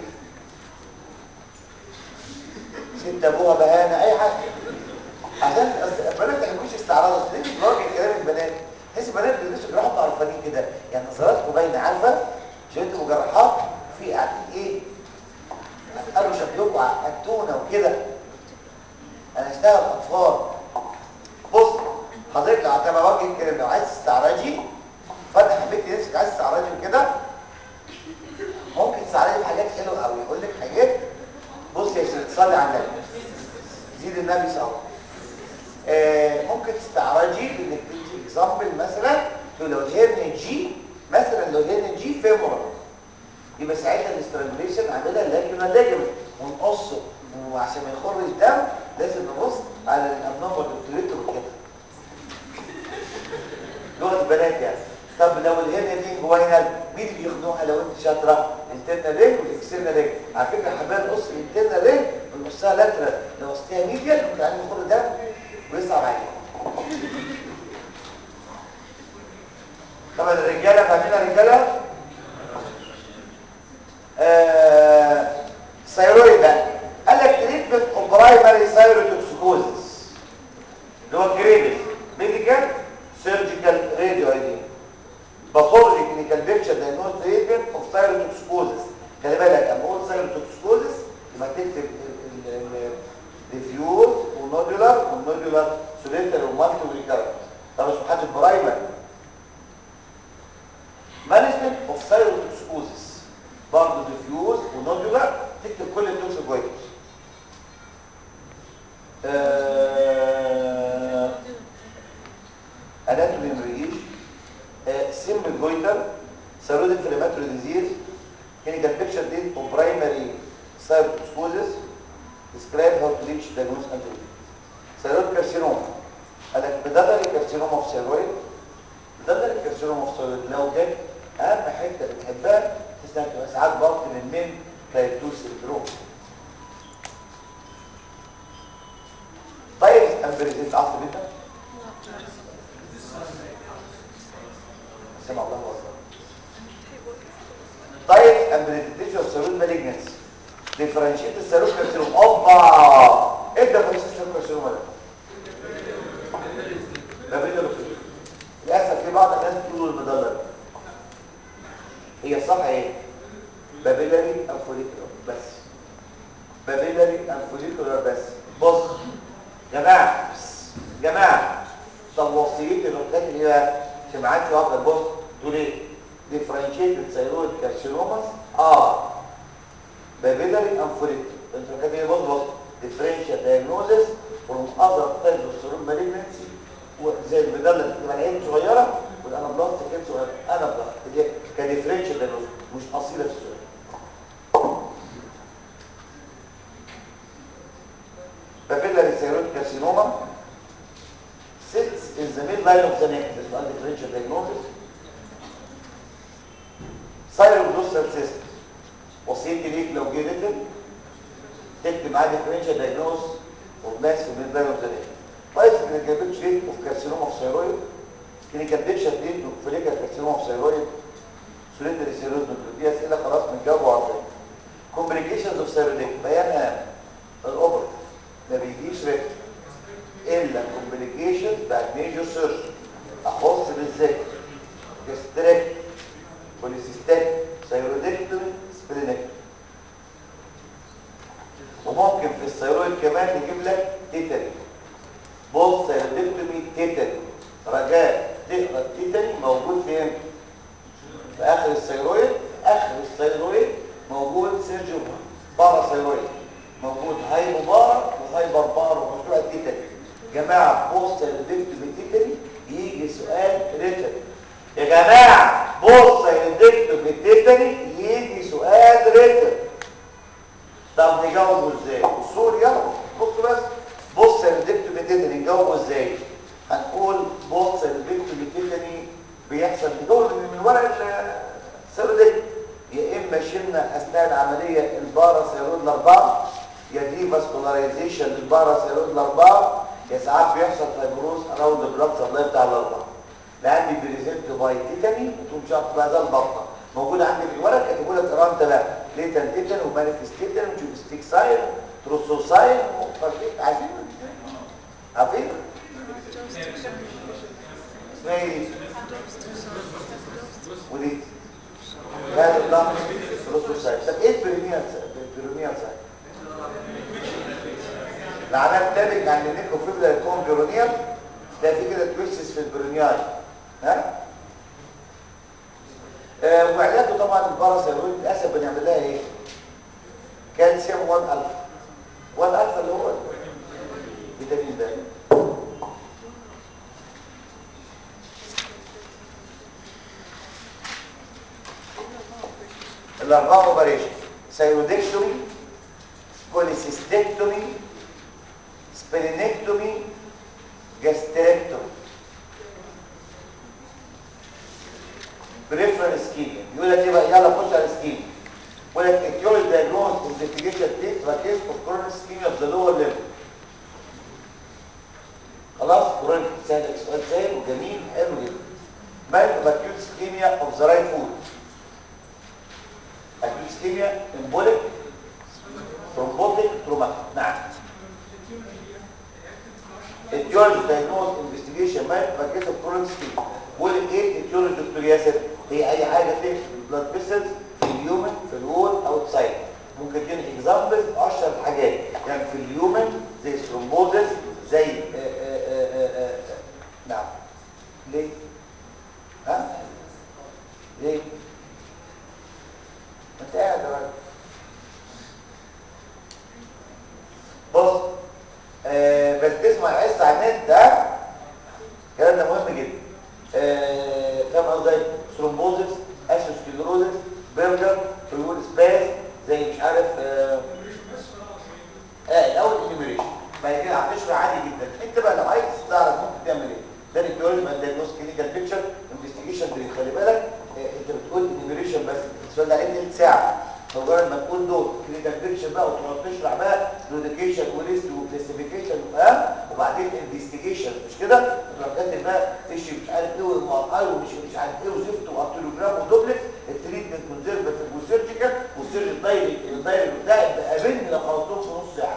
S2: ست ابوها بهانه اي حاجه عشان البنات ما يحبوش استعراض اصل ليه بتواجه كلام البنات تحس البنات بيلبسوا جراحات عرفانين كده يعني نظراتكم باينه عارفه عشان انتوا مجرحات في قاعدين ايه قالوا شكلكم عقدتونا وكده انا اشتغل اطفال بص حضرتك لو هتبقى وجه الكلام لو عايز تستعرضي فانت حبيت نفسك عايز تستعرضي وكده ممكن تستعرضي بحاجات حلوه قوي يقول لك حاجات بص يا سيدي صلي على النبي زيد النبي صلى آه ممكن تستعرضي بانك انت اكزامبل مثلا تقول لو الهرن جي مثلا لو الهرن جي فيمورال يبقى ساعتها الاسترانجوليشن عاملها لاكيونا ليجمنت ونقصه وعشان ما يخرج دم لازم نبص على الابنورمال اوبتوريتور وكده لغه البنات يعني طب لو الهرنه دي جوينال مين اللي بيخدوها لو انت شاطره الانترنال رينج والاكسترنال رينج على فكره حبايب نقص الانترنال رينج ونقصها لاترال لو قصتها ميديال ممكن عندي يخر دم ويصعب عليك طبعا الرجاله فاهمين الرجاله آه ثيرويد بقى قال لك تريتمنت اوف برايمري ثيروتوكسيكوزس اللي هو كريبس ميديكال سيرجيكال راديو ايدي باثولوجي كلينيكال بيكتشر دايجنوز تريتمنت اوف ثيروتوكسيكوزس خلي بالك اما اقول ثيروتوكسيكوزس يبقى تكتب ديفيوز ونودولار والنودولار سوليتر ومالتي وريكارنت طب مش محدد برايمري مانجمنت اوف ثيروتوكسيكوزس برضه ديفيوز ونودولار تكتب كل التوكسيكويتس آه اناتومي مريج سيمبل جويتر سيرود انفلاماتوري ديزيز كلينيكال بيكتشر ديت اوف برايمري ثيروتوكسيكوزس describe how to reach diagnose and treat ثيرويد كارسينوما قال لك بدلري كارسينوما في ثيرويد بدلري كارسينوما في ثيرويد لو جت اهم حته بتحبها تسمع تبقى ساعات ضغط من من كايتوس سندروم طيب امبريزيت عصر بيتا سمع الله اكبر طيب امبريزيتيشن اوف ثيرويد مالجنسي ديفرنشيت الثيرويد كارسينوما اوبا ايه الديفرنشيت الثيرويد كارسينوما ده ما بين الرسول للاسف في بعض الناس بتقولوا المدلل هي صح ايه بابيلاري انفوليكولار بس بابيلاري انفوليكولار بس بص جماعه جماعه طب وصيتي الركات اللي هي سمعت واحده بص تقول ايه ديفرنشيتد ثيرويد كارسينوماس اه بابيلاري انفوليكولار الركات اللي بص بص differential diagnosis from other types of cerebral malignancy وزي المدلة اللي بتبقى العين صغيرة والانابلاست كان صغيرة انابلاست اللي هي كديفرنشال دايجنوز مش اصيلة في السؤال papillary thyroid carcinoma sits in the midline of the neck ده سؤال differential diagnosis thyroglosal cyst وصيتي ليك لو جه ريتم تكتب معاه differential diagnosis وماس في midline of the neck طيب كلينيكال بيكتشر ديت اوف كارسينوما في ثيرويد كلينيكال بيكتشر ديت اوف فوليكال كارسينوما في ثيرويد سوليندري ثيرويد دي اسئله خلاص بنجاوب وعارفين كومبليكيشنز اوف ثيرويد بيانها الاوبر ما بيجيش ريت الا كومبليكيشنز بعد ميجر سيرجري اخص بالذات جاستريك بوليسيستيك ثيرويدكتومي سبلينكتومي وممكن في الثيرويد كمان نجيب لك تيتاني بص ثيرويدكتومي تيتاني رجاء تقرا التيتاني موجود فين في اخر الثيرويد اخر الثيرويد موجود سيرجيو بارا ثيرويد موجود هايبو بارا وهايبر بارا ومشروع التيتاني جماعه بص ثيرويدكتومي تيتاني يجي سؤال ريتن يا جماعه بص ثيرويدكتومي تيتاني يجي سؤال ريتن طب نجاوبه ازاي اصول يلا بص بس بص الدكتور بتدري نجاوبه ازاي هنقول بص الدكتور بتدري بيحصل نجاوب من, من ورق السيرودك يا اما شلنا اثناء العمليه البارا سيرود الاربعه يا دي فاسكولاريزيشن للبارا سيرود الاربعه يا ساعات بيحصل فايبروز اراوند البلاد سبلاي بتاع الاربعه لعندي بريزنت باي تيتاني وتقوم شرط بقى ده البطه موجود عندي في الورق كاتبوا لك قران تمام ليتال تيتان ومانيفستيتان وجوبستيك ساين تروسو ساين وفرقيت عارفين عارفين اسمها ايه ودي هذا الضغط تروسو ساين طب ايه البريميال البريميال ساين العلامه تابع عن النيكو فيبلا يكون بيرونيال ده في كده تويستس في البريميال ها آه وعلاجه طبعا الباراسيرويد للاسف بنعمل لها ايه كالسيوم 1 الفا 1 الفا اللي هو فيتامين د الاربعه اوبريشن سيرودكتومي كوليسيستكتومي سبلينكتومي جاستريكتومي بريفرال سكيميا يقول لك ايه بقى يلا خش على السكيميا يقول لك اتيولوجي دايجنوز انفستيجيشن تيست باكيس اوف كرونيك سكيميا اوف ذا لور ليفل خلاص كرونيك سهل سؤال سهل وجميل حلو جدا مال باكيوت سكيميا اوف ذا رايت فود اكيوت سكيميا امبوليك ثرومبوتيك تروماتيك نعم اتيولوجي دايجنوز انفستيجيشن مال باكيس اوف كرونيك سكيميا بقول ايه اتيولوجي دكتور ياسر هي اي حاجه تكتب البلاد فيسلز في اليومن في الوول اوتسايد ممكن تديني اكزامبلز اشهر الحاجات يعني في اليومن زي ثرومبوزس زي آآ آآ آآ نعم ليه ها ليه انت قاعد يا راجل بص آه بس تسمع عز على النت ده الكلام ده مهم جدا آه فاهم قصدي ثرومبوزس اسوسكليروزس برجر فيول سباس زي مش عارف اه, آه الاول انيميريشن بعد كده هتشرح عادي جدا انت بقى لو عايز تعرف ممكن تعمل ايه ده الكيوريزم اند دايجنوز كلينيكال بيكتشر انفستيجيشن خلي بالك آه انت بتقول انيميريشن بس السؤال ده عليك ثلث ساعه مجرد ما تقول دول كلينيكال بيكتشر بقى وتقعد تشرح بقى لوديكيشن وليست وكلاسيفيكيشن وفاهم وبعدين انفستيجيشن مش كده تروح كاتب بقى تشي مش عارف ايه ومقاي ومش مش عارف ايه وزفت وابتلوجرام ودوبلكس التريتمنت كونزرفاتيف وسيرجيكال والسيرجن دايركت الدايركت ده قابلني لو خلصتهم في نص ساعه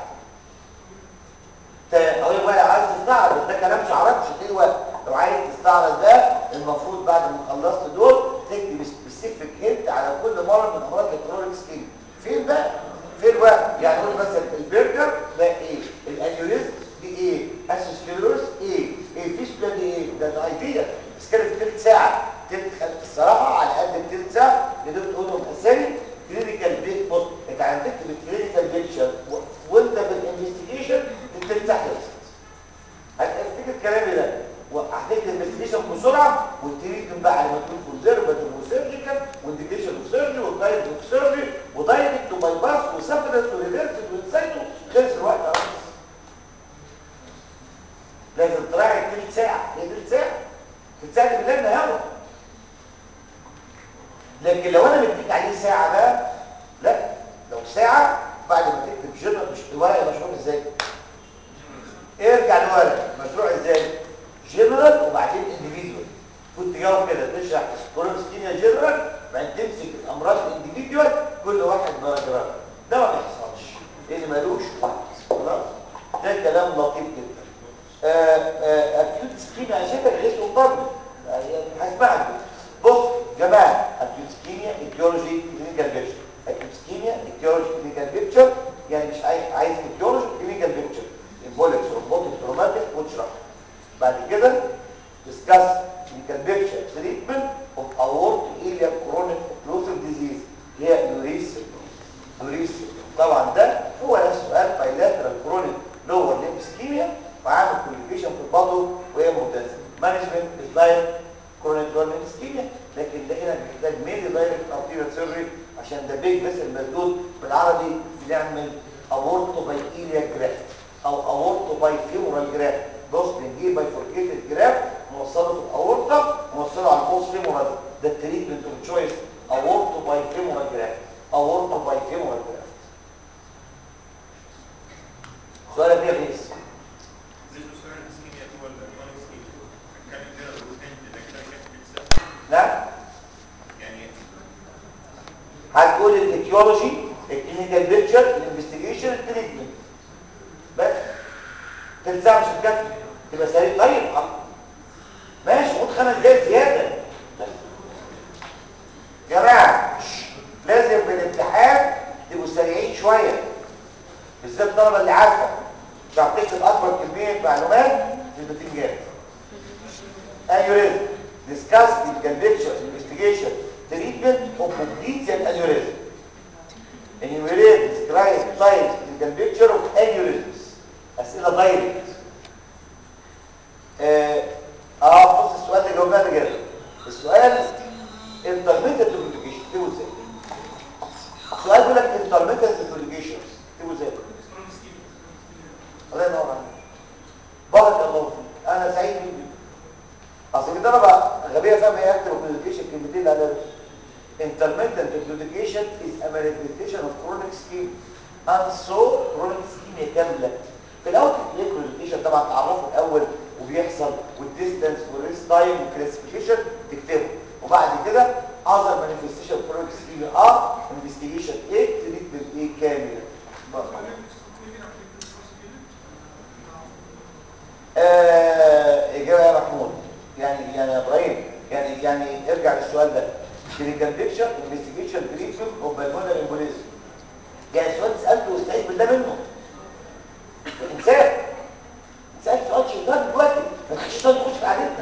S2: اقول بقى عايز تستعرض ده كلام شعارات مش هتلاقي وقت لو عايز تستعرض ده المفروض بعد ما خلصت دول تكتب سبيسيفيك هنت على كل مرض من امراض الكرونيك سكين فين بقى فين بقى يعني قول مثلا البرجر ده ايه الانيوريزم دي ايه اسوسكليروس ايه ايه فيستولا دي ايه ده الايديا بس كده في ثلث ساعه تلت الصراحه على قد الثلث ساعه اللي تقولهم اسامي كلينيكال بيك بص انت عندك تكتب الكلينيكال بيكتشر وانت بالانفستيجيشن الثلث ساعه خلصت هتفتكر كلامي ده وهتكتب الانفستيجيشن بسرعه والتريتمنت بقى على ما تكون كونزرفاتيف وسيرجيكال وانديكيشن وسيرجي ودايركت وسيرجي ودايركت وباي باس وسفرس وريفرس وانسايتو خلص الوقت اهو لازم تراعي تلت ساعه هي تلت ساعه تلت ساعه دي بالله النهارده لكن لو انا مديك عليه ساعه بقى لا لو ساعه بعد ما تكتب جنرال مش ورقه مشروع ازاي ارجع لورقه مشروع ازاي جنرال وبعدين انديفيدوال كنت تجاوب كده تشرح كولونستينيا جنرال بعدين تمسك الامراض الانديفيدوال كل واحد باراجراف ده ما بيحصلش لان ملوش وقت خلاص ده كلام لطيف جدا اكيوت سكيميا شبه اسمه برضه هسمعك بص جماعه اكيوت سكيميا ايديولوجي كلينيكال بيكتشر اكيوت سكيميا ايديولوجي كلينيكال بيكتشر يعني مش عايز عايز ايديولوجي كلينيكال بيكتشر امبوليك روبوتيك تروماتيك وتشرح بعد كده discuss clinical picture treatment of aortic iliac chronic occlusive disease اللي هي يوريس يوريس طبعا ده هو نفس السؤال bilateral chronic lower limb ischemia وعامل complication في البطن وهي ممتازه مانجمنت is like chronic lower limb ischemia لكن ده هنا بيحتاج ميدي دايركت arterial surgery عشان ده بيج فيسل مسدود بالعربي بنعمل aorto by iliac graft او aorto by femoral graft بص بنجيب بايفوركيتد جراف نوصله في الاورطه ونوصله على البوست فيمورال ده التريتمنت اوف تشويس اورتو باي فيمورال جراف اورتو باي فيمورال جراف سؤالك ايه يا ريس نعم هتقول الايتيولوجي الكلينيكال بيكتشر الانفستيجيشن التريتمنت بس تلزم مش الكفي تبقى سريع طيب حق ماشي خد خمس دقايق زياده جماعه لازم بالامتحان تبقوا سريعين شويه بالذات الطلبه اللي عارفه مش هتكتب اكبر كميه معلومات في البتنجان انيوريزم discuss the conviction investigation treatment of complete aneurysm enumerate describe types in the picture of aneurysms اسئله دايركت اه اه بص السؤال ده جاوبناه كده السؤال انترميتد كوميونيكيشن تقول ازاي طلبه غبيه فاهمه ايه اكتب كوميونيكيشن الكلمتين اللي عليها intermittent communication is a manifestation of chronic scheme and so chronic scheme كامله في الاول تلاقي communication طبعا تعرفه الاول وبيحصل والديستانس والريس تايم والكلاسيفيكيشن تكتبه وبعد كده other manifestation of chronic scheme are investigation ايه treatment ايه كامله آه، إجابة يا محمود يعني يعني يا إبراهيم يعني يعني ارجع للسؤال ده كلينيكال بيكتشر انفستيجيشن تريتمنت اوف بالمونري امبوليزم يعني السؤال سألته واستعيد بالله منه انسان سألت سؤال شيطان دلوقتي ما تخش شيطان تخش في عادتنا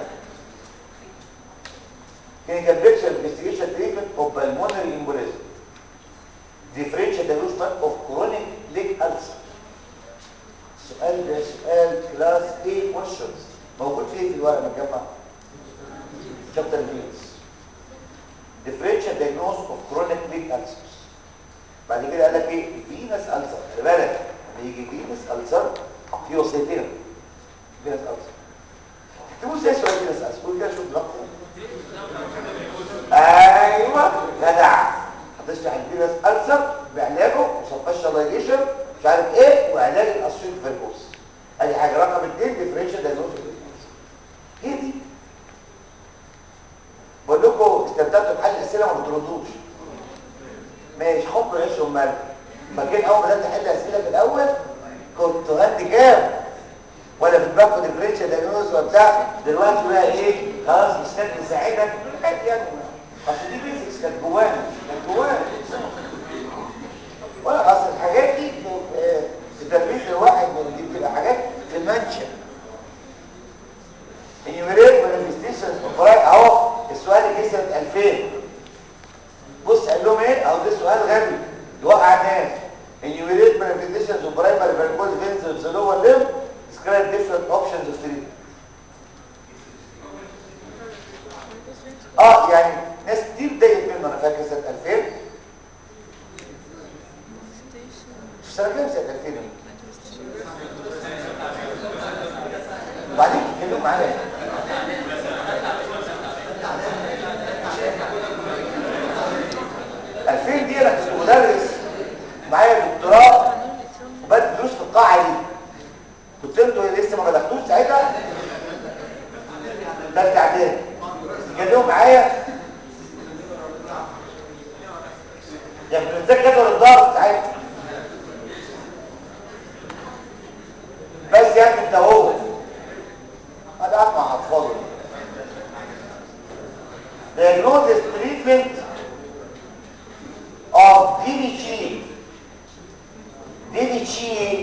S2: كلينيكال بيكتشر انفستيجيشن تريتمنت اوف بالمونري امبوليزم differential diagnosis of chronic leg ulcer السؤال ده سؤال كلاس A questions موجود فين في الورقه متجمع chapter Venus differential diagnosis of chronic leg ulcers بعد كده قال لك ايه فينس ألسر خلي بالك لما يجي فينس ألسر في وصيتين فينس ألسر تكتبوا ازاي سؤال فينس ألسر قول كده شوف دماغكم ايوه جدع هتشرح الفينس ألسر بعلاجه وسبشال لايجيشن مش عارف ايه وعلاج الاسيوت فيركوس ادي حاجه رقم اثنين ديفرنشال دايجنوستيك هي دي بقول لكم استمتعتوا بحل الاسئله ما بتردوش ماشي خد عيش امال فاكرين اول ما بدات احل اسئله في الاول كنت هدي كام ولا بتبقى ديفرنشال دايجنوز وبتاع دلوقتي بقى ايه خلاص مستني نساعدك عادي يعني اصل دي بيزكس كانت جوانا كانت جوانا ولا اصل الحاجات دي في في تربيه الواحد من دي بتبقى حاجات في المنشا انيوميريت مانيفستيشنز اوف اهو السؤال اللي جه سنه 2000 بص قال لهم ايه اهو ده سؤال غبي يوقع الناس انيوميريت مانيفستيشنز اوف برايمري فيركوز فينز اوف ذا لور ليم describe different options of treatment اه يعني ناس كتير ضايقت منه انا فاكر سنه 2000 في سنه كام سنه 2000 وبعدين تتكلموا معايا الفين دي انا كنت مدرس معايا دكتوراه وبدي دروس في القاعه دي كنت انتوا لسه ما بلغتوش ساعتها ده اعدادي تتكلموا معايا يعني كنت ازاي جدول الضغط ساعتها بس يعني انت هو انا قاعد مع اطفال diagnosis treatment of DVT DVT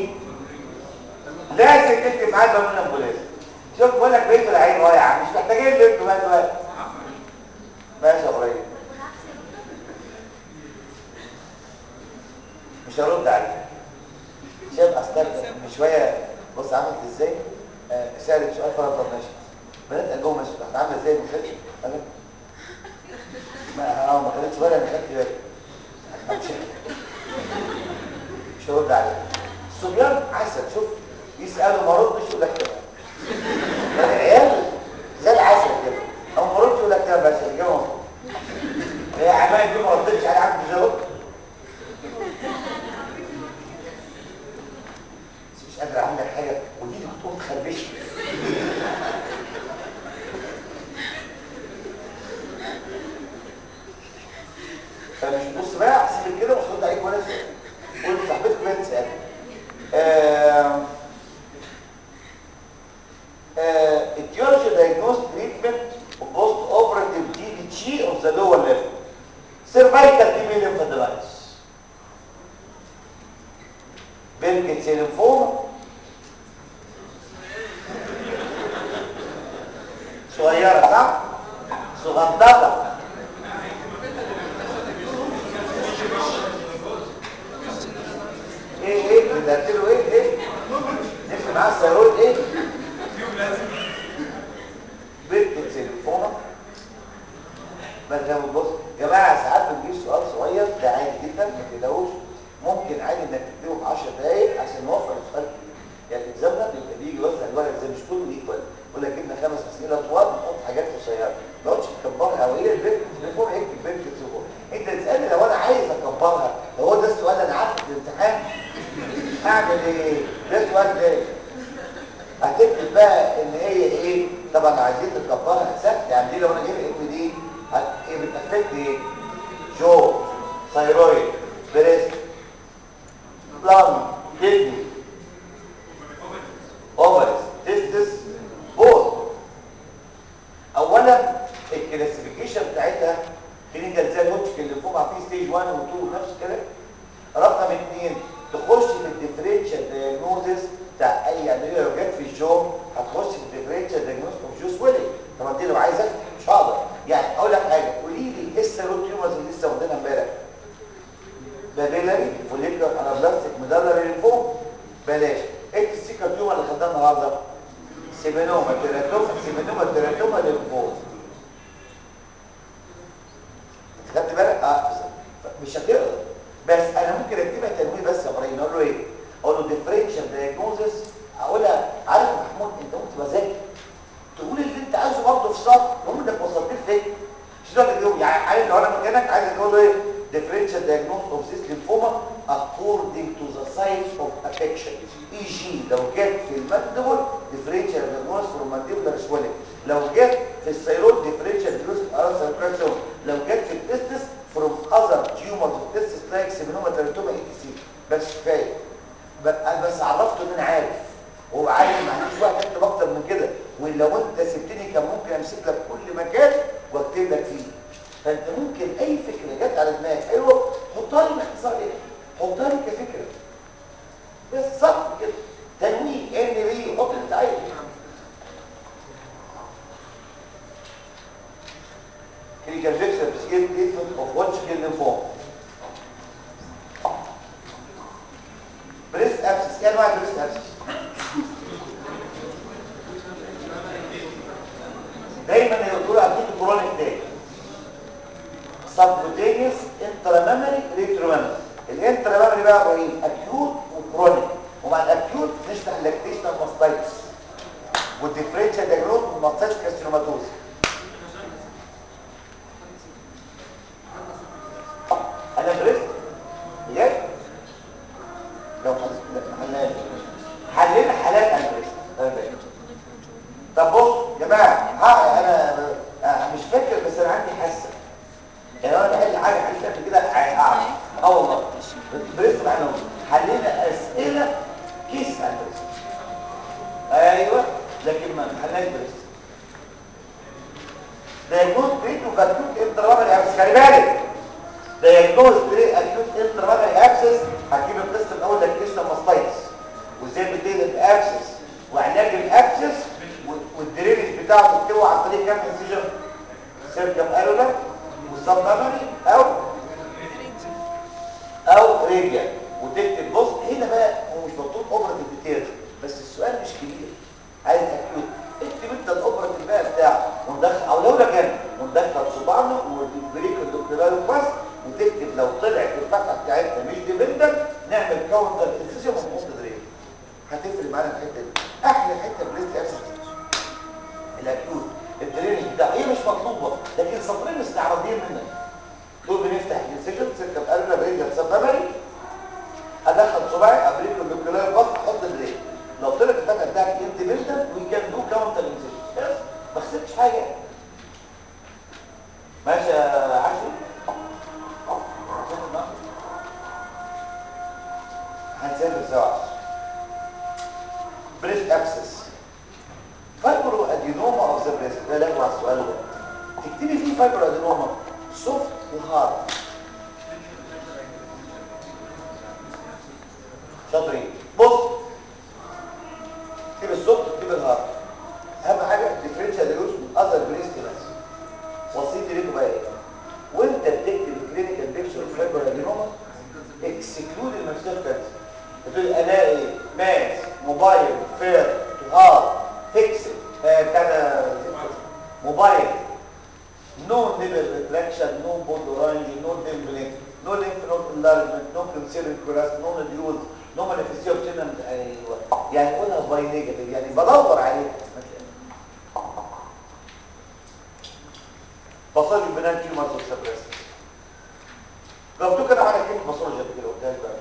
S2: لازم تكتب معاه قانون الامبولانس شوف بقول لك بيت العين واقع مش محتاجين بنته بقى دلوقتي ماشي يا ابراهيم مش هرد عليك شايف اصلك من شويه بص عملت ازاي آه سالت سؤال فرض ماشي بنات قلبهم ماشي رحت عامله ازاي ما خدتش انا ما اه ما خدتش ولا انا خدت بالي مش مش هرد عليك الصبيان عسل شوف يسالوا ما ردش يقول لك تمام العيال زي العسل كده او ما ردش يقول لك تمام بس الاجابه مظبوطه هي عمال دي ما ردتش على عبد الجواب مش قادر اعمل لك حاجه ودي بتقوم تخربشني فمش بص بقى سيبك كده مش هرد عليك ولا سؤال قول لصاحبتك بقى تسال etiology diagnosed treatment of post-operative DVT of the lower level cervical TB lymphadenopathy بيركتس ليمفوما صغيرة صح؟ صغنططة ايه ايه بدأت له ايه ايه نفس معاه السيرويد ايه بيركتس ليمفوما بس زي ما بص يا جماعه ساعات بنجيب سؤال صغير ده عادي جدا ما تقلقوش ممكن عادي انك تكتبه في 10 دقايق عشان نوفر السؤال كتير يعني الزمن بيبقى بيجي يوزع الورق زي مش كله ايكوال يقول لك جبنا خمس اسئله طوال بنحط حاجات قصيره طبعا عايزين نكبرها سهل يعني دي لو انا جايب ام دي هت- ايه بتافكت ايه جو ثايرويد بريست لانج كدني اوفرز تستس بول اولا الكلاسيفيكيشن بتاعتها كلينيكال زي الهوتشكن اللي فوق في ستيج 1 و 2 ونفس الكلام رقم اثنين تخش في الديفرنشال دايجنوزس بتاع اي يعني لو جت في الجو هتخش في الديفرنشال دايجنوزس اوف جو سويلنج طبعا دي لو عايز افتح مش هقدر يعني اقول لك حاجه قولي لي ايه السيروت تيومرز اللي لسه واخدينها امبارح بابيلاري فوليكر انابلاستيك مدلري للفوق بلاش ايه السيكا تيومر اللي خدناها النهارده سيمينوما تيراتوما سيمينوما تيراتوما للفوق خدت بالك اه مش هتقدر بس انا ممكن اكتبها تنويه بس يا ابراهيم اقول له ايه اقول له ديفرنشال دايجنوزس اقولها عارف يا محمود انت ممكن تبقى ذكي تقول اللي انت عايزه برضه في سطر المهم انك وصلت له فين مش تقدر تجاوب يعني عارف لو انا مكانك عايز اقول له ايه differential diagnosis of this lymphoma according to the size of affection e.g. لو جت في المندبل differential diagnosis from mandibular swelling لو جت في الثيرويد differential diagnosis of ulcer carcinoma لو جت في التستس from other tumors of testis like seminoma teratoma etc بس كفايه بقى بس عرفته ان انا عارف وهو عارف ما عنديش وقت اكتب اكتر من كده ولو انت سبتني كان ممكن امسك لك كل مكان واكتب لك فيه فانت ممكن اي فكره جت على دماغك ايوه حطها لي باختصار ايه حطها لي كفكره بس صح كده تنويه ان بي حط اللي انت عايزه clinical picture treatment of Hodgkin lymphoma بريست ابسس ايه انواع البريست ابسس دايما يقولوا اكيد كرونيك تاني سبكوتينيوس انترامامري ريترومامري الانترامامري بقى ابراهيم اكيوت وكرونيك ومع الاكيوت نشرح لاكتيشنال ماستايتس والديفرنشال دياجنوز ماستايتس كاستينوماتوز انا بريست بجد لو حضرتك لا حلال حلينا حالات عن البريست انا فاكر طب بص يا جماعه ها انا أنا مش فاكر بس انا عندي حاسه يعني انا بحل حاجه حليتها قبل كده اعرف اه والله بريست معانا حلينا اسئله كيس عن البريست ايوه لكن ما حلناش بريست دايجنوز بريت وفاكيوت انترامري ابس خلي بالك دايجنوز بريت اكيوت انترامري ابسس هتجيب القسم الاول لاكتيشن ماستايتس وازاي بتقلب الابسس وعلاج الابسس والدرينج بتاعه بتكتبه عن طريق كام انسجن سيركم ايرولا والسب ميموري او او ريديا وتكتب بص هنا بقى هو مش مكتوب اوبراتيف ديتيلز بس السؤال مش كبير عايز اكيوت اكتب انت الاوبراتيف بقى بتاعه وندخل او لو لك وندخل صباعنا ونبريك الدكتورال بس وتكتب لو طلعت الفتحه بتاعتنا مش ديبندنت نعمل كاونتر انسجن ونحط دريل هتفرق معانا الحته دي احلى حته بريست ابسس الاكيوت الدرينج بتاع هي مش مطلوبه لكن سطرين استعراضيين منك دول بنفتح الانسجن سكه بقلبنا برينجر سبمري ادخل صباعي ابريك الدكتورال بس احط دريل لو طلعت الفتحه بتاعتي اندبندنت وي كان دو كاونتر انسجن بس ما خسرتش حاجه ماشي يا عشري هنسافر سوا بريست ابسس فايبرو ادينوما اوف ذا بريست ده لا على السؤال ده تكتبي فيه فايبرو ادينوما سوفت وهارد شاطرين بص اكتب السوفت واكتب الهارد اهم حاجه ديفرنشال ديوز من اذر بريست بس وصيتي ليكم بقى ايه وانت بتكتب الكلينيكال بيكتشر فايبرو ادينوما اكسكلود المكسور كانسر بتقول الاقي ماس موبايل فير هارد فيكسد بتاع ده موبايل نو نيبل ريتراكشن نو بود اورانج نو ديمبلينج نو لينف نود انلارجمنت نو كونسيلنج كولاس نو نديول نو مانيفستيو اوف ايوه يعني قولها باي نيجاتيف يعني بدور عليها باثولوجي بنان تيومرز اوف سبريس لو كنت انا على كلمه باثولوجي كده قلتها بقى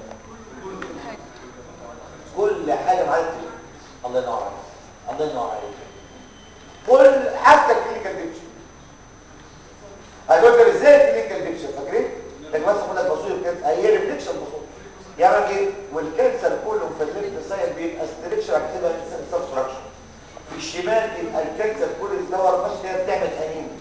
S2: كل حاجه معايا الله ينور عليك الله ينور عليك كل حتى الكلينيكال بيكتشر هتقول لك ازاي الكلينيكال بيكتشر فاكرين لك بس اقول لك بصير كده هي ريفليكشن بصير يعمل ايه والكانسر كله في الليفت سايد بيبقى ستريكشر هتبقى سبستراكشن في الشمال يبقى الكانسر كل الدور ماشيه بتعمل انيميا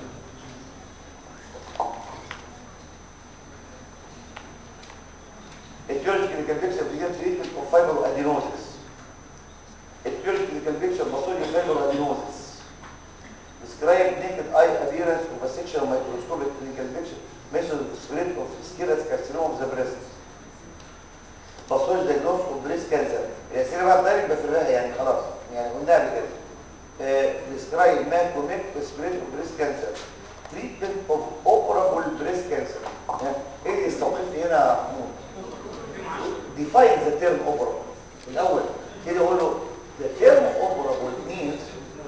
S2: الجورجيكال كونفكشن بيجي تريتمنت اوف فايبرو ادينوزس الجورجيكال كونفكشن بصوري فايبرو ادينوزس describe naked eye appearance of a sexual microscopic clinical picture method of spread of squamous carcinoma of the breast بصوري diagnosis of breast cancer الاسئله بقى دايركت بفرقها يعني خلاص يعني قلناها قبل كده آه، describe macromic spread of breast cancer treatment of operable breast cancer آه، ايه اللي استوقفني هنا يا محمود define the term operable الاول كده اقول له the term operable means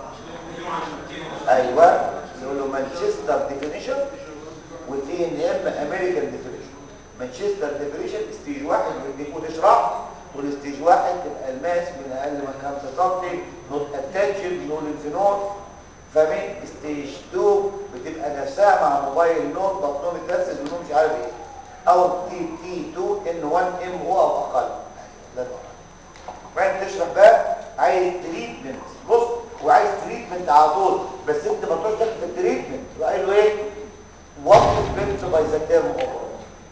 S2: ايوه نقول له مانشستر ديفينيشن وتي ان ام امريكان ديفينيشن مانشستر ديفينيشن ستيج واحد بيديك وتشرح والستيج واحد تبقى الماس من اقل من 5 سم نوت اتاتشد نو لينفينور فمن ستيج 2 بتبقى نفسها مع موبايل نوت بطنهم متلسس ونوم مش عارف ايه او تي تي 2 ان 1 ام او او اقل ده نوع بعدين تشرح بقى عايز تريتمنت بص هو عايز تريتمنت على طول بس انت ما تروحش تاخد في التريتمنت وقال له ايه وات از meant باي ذا تيرم اوفر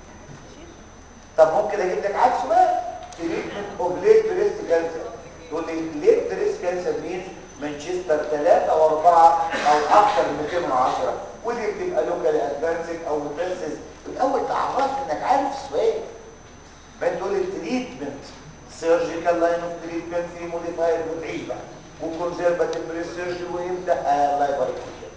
S2: طب ممكن اجيب لك عكسه بقى تريتمنت اوف ليت بريست كانسر تقول لي ليت بريست كانسر مين مانشستر 3 و4 او اكثر من 210 ودي بتبقى لوكال ادفانسد او متنسز الاول تعرفت انك عارف السؤال بعدين تقول لي التريتمنت سيرجيكال لاين اوف تريتمنت في موديفايد وتعيش بقى وكونزرفاتيف بريس سيرجري وامتى آه الله يبارك فيك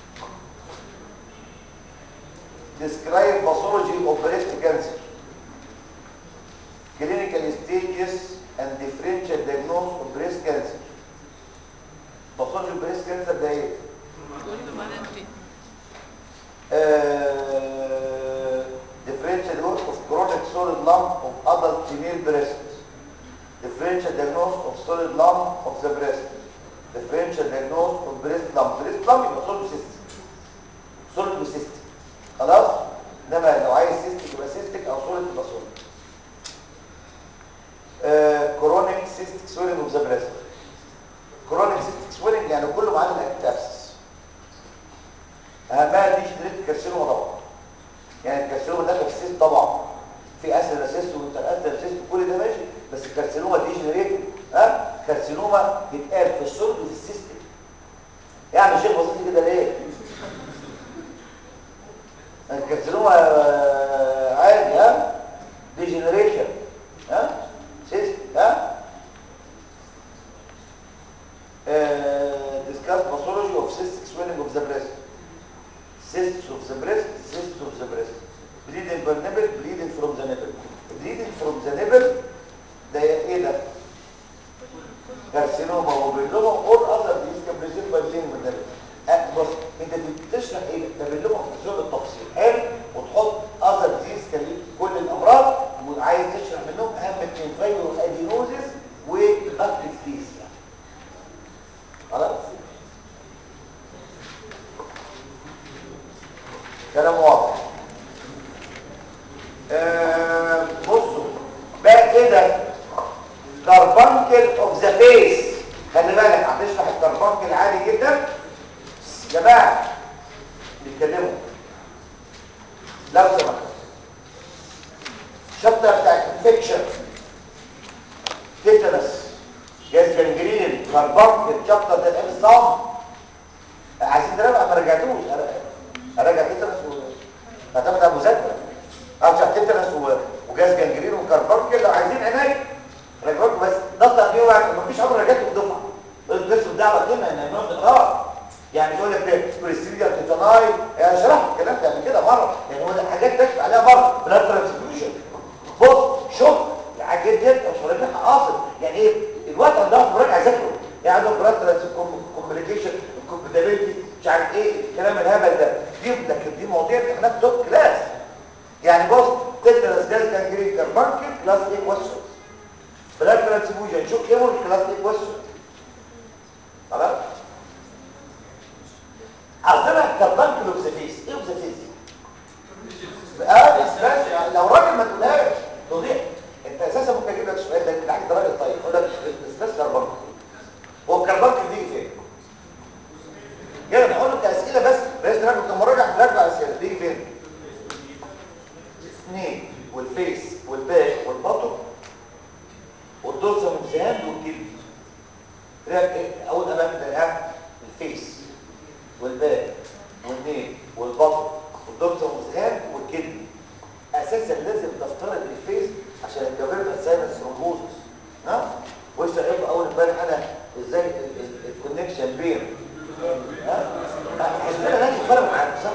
S2: describe pathology of breast cancer clinical stages and differential diagnosis of breast cancer pathology of breast cancer ده ايه uh, differential diagnosis of chronic solid lump of adult female breast differential diagnosis of solid lump of the breast differential diagnosis of breast lump breast lump يبقى solid cystic solid cystic خلاص انما لو عايز cystic يبقى cystic او solid يبقى solid uh, chronic cystic swelling of the breast chronic cystic swelling يعني كله معاه الاكتابسس اهمها دي شديد كارسينوما طبعا يعني الكارسينوما ده في السيست طبعا في اسيد سيست وانتر سيست كل ده ماشي بس الكارسينوما دي جنريتد ها كارسينوما بيتقال في الصلب وفي السيستم يعني شيخ بسيط كده ليه الكارسينوما عادي ها ديجنريشن ها سيست ها discuss pathology of cystic swelling of the breast cysts of the breast cysts of the breast bleeding per nipple bleeding from the nipple bleeding from the nipple ده ايه ده كارسينوما وبيلوما اور اذر ديز كان بريزنت باي بلين من النبل بص انت بتشرح ايه ده بيلوما في بالتفصيل حلو وتحط اذر ديز كان كل الامراض وعايز تشرح منهم اهم اثنين فايبرو ادينوزيس واكتيف ديز خلاص كلام واضح آه بصوا بقى كده كاربانكل اوف ذا فيس خلي بالك هتشرح الكربانكل عادي جدا يا جماعه بيتكلموا لو سمحت شابتر بتاع انفكشن تيتانس جاز جنجرين كاربانكل شابتر ده الام صام عايزين تراجع ما رجعتوش اراجع تيتانس و هتاخد على المذاكره ارجع تيتانس وجاز جنجرين وكاربانكل لو عايزين عنايه رجعوك بس ضغط فيه واحد مفيش عمر رجعته في دفعه القسم الدعوه كلمه ان الناس تقرا يعني مش يقول لك ده بريستيريا تيتاناي يعني شرحت الكلام ده قبل كده مره يعني هو ده حاجات تكتب عليها مره بلاد ترانسفيوجن بص شوف الحاجات ديت مش راجعها قاصد يعني ايه الوقت عندها مراجعه ذاكره يعني عندهم بلاد كومبليكيشن كومباتيبيلتي مش عارف ايه الكلام الهبل ده دي لكن دي مواضيع امتحانات توب كلاس يعني بص تدرس جاز كانجرين كاربانكل كلاس ايه كويشن بلاك ترانسفيوجن شوف كيمون كلاس ايه كويشن خلاص اصلا كربانك اوبزافيس ايه اوبزافيس اه بس بس لو راجل ما تقولهاش تضيع انت اساسا ممكن اجيب لك سؤال ده بالعكس ده راجل طيب يقول لك بس كربانك هو الكربانك بيجي فين يلا انا هقول لك اسئله بس بس تراجع كم مراجع تراجع اسئله بيجي فين اثنين والفيس والباك والبطن والدورسال والذهان والكلي ركز اول اماكن الهام الفيس والباك والنيل والبطن والدورسال والذهان والكلي اساسا لازم تفترض الفيس عشان الجبر ساينس ثرومبوزس ها وش عيب اول امبارح انا ازاي الكونكشن بين ها حسنا نادي فرق معاك صح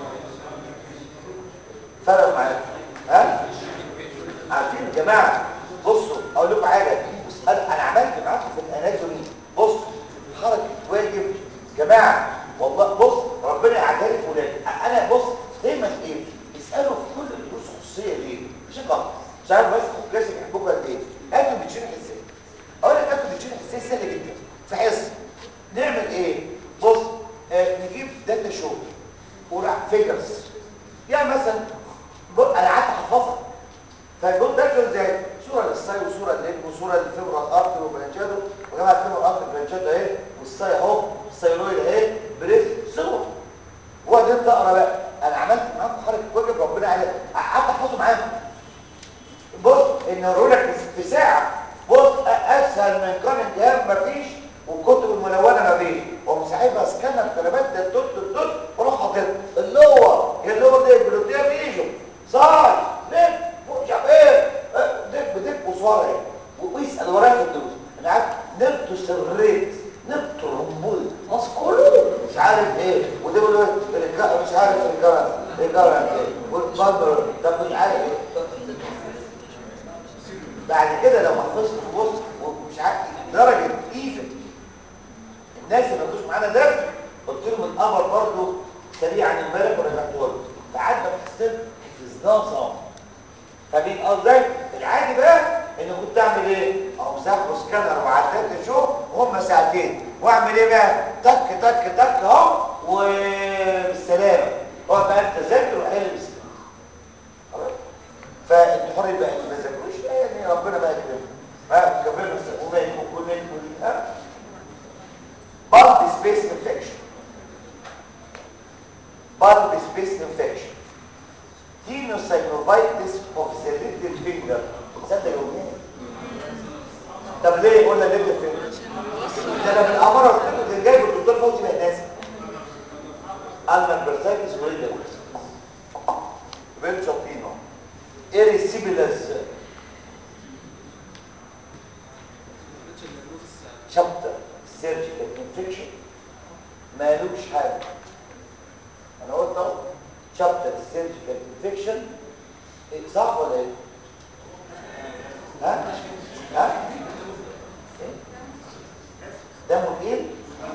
S2: فرق معاك ها عارفين يا جماعه بصوا اقول لكم حاجه بص انا انا عملت معاكم في الاناتومي بص حركه واجب جماعه والله بص ربنا يعترف ولاد انا بص دايما ايه اسالوا في كل الدروس خصوصيه ليه مش غلط مش عارف بس اخوك جاسم يحبوك قد ايه انتوا بتشيلوا ازاي اقول لك انتوا بتشيلوا ازاي سهل جدا في حصه نعمل ايه بص آه نجيب داتا شو وراح فيجرز يعني مثلا بص انا قعدت احفظها فيقول ده ازاي صوره للساي وصوره للليل وصوره للفيبرال ارتر وبرانشادو وجماعه الفيبرال ارتر برانشادو اهي والساي اهو السايرويد اهي بريس صور وبعدين تقرا بقى انا عملت معاكم حركه واجب ربنا عليك قعدت احفظه معاكم بص ان هقولك في ساعه بص اسهل من كان جهاز مفيش والكتب الملونه ما بين ومسحبها سكانر كلمات ده دوت دوت دوت وروح حاطط اللور هي اللور دي جلوتيا فيجو صاي ليه مش عارف ايه دب دب وصوره ايه ويسال ورايا في الدروس انا قعدت نبتو سريت نبتو رمول مسكولو مش عارف ايه وده بيقول مش عارف الجرس الجرس ايه والبدر طب مش عارف ايه بعد كده لو حفظت بص ومش عارف درجه ايفن الناس اللي ما كانوش معانا درس قلت لهم الامر برضه سريعا امبارح ورجعت لهم فقعدنا في حسين حفظناه صم فمين قصدي العادي بقى ان كنت اعمل ايه اقوم ساحبه سكانر وعدات اشوف وهم ساعتين واعمل ايه بقى تك تك تك اهو وبالسلامه هو بقى انت ذاكر وحل بسلامه خلاص فانت حر بقى اللي ما ذاكروش يعني ربنا بقى يكرمه ها كمان وما يكون كل كل ها bulb space infection bulb space infection tenosynovitis of the little finger تصدق يومين طب ليه قلنا little finger ده انا بالاماره قلت لكم كان جايب الدكتور فوزي مهناسي المن برسايتس وريدل بنشوبينو erysipelas chapter surgical infection مالوش حاجه انا قلت اهو chapter surgical infection إيه صعب ولا ايه ها ها إيه؟ دمه تقيل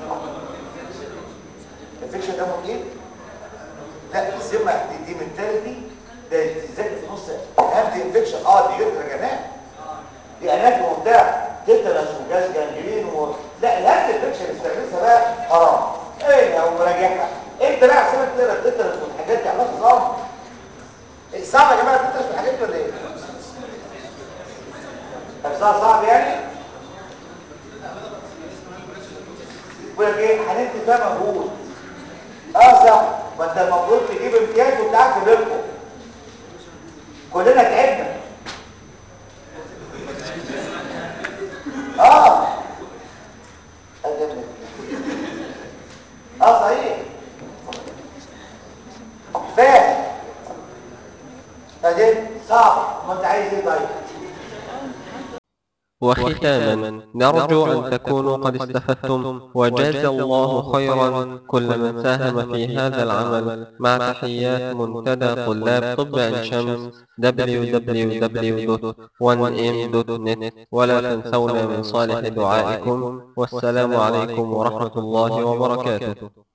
S2: الانفكشن دمه تقيل لا السمع دي, دي منتاليتي ده ازاي في نص هابدي انفكشن اه دي غير رجعنات دي انات وبتاع تيتانس وجاز جانجرين و... لا الهابدي انفكشن استخدمها بقى حرام ايه او مراجعها انت بقى عشان تقرا التيتانس والحاجات دي عملت صعب صعب يا جماعه التيتانس والحاجات دي ولا ايه؟ حفظها صعب يعني؟ يقول لك ايه هنكتب فيها مجهود اه صح ما انت المفروض تجيب امتياز وبتاعك في بيتكم كلنا تعبنا اه أجل. اه صحيح فاهم فدي صعب ما انت عايز ايه طيب
S1: وختاما نرجو أن تكونوا قد استفدتم وجاز الله خيرا كل من ساهم في هذا العمل مع تحيات منتدى طلاب طب عين شمس www.1m.net ولا تنسونا من صالح دعائكم والسلام عليكم ورحمة الله وبركاته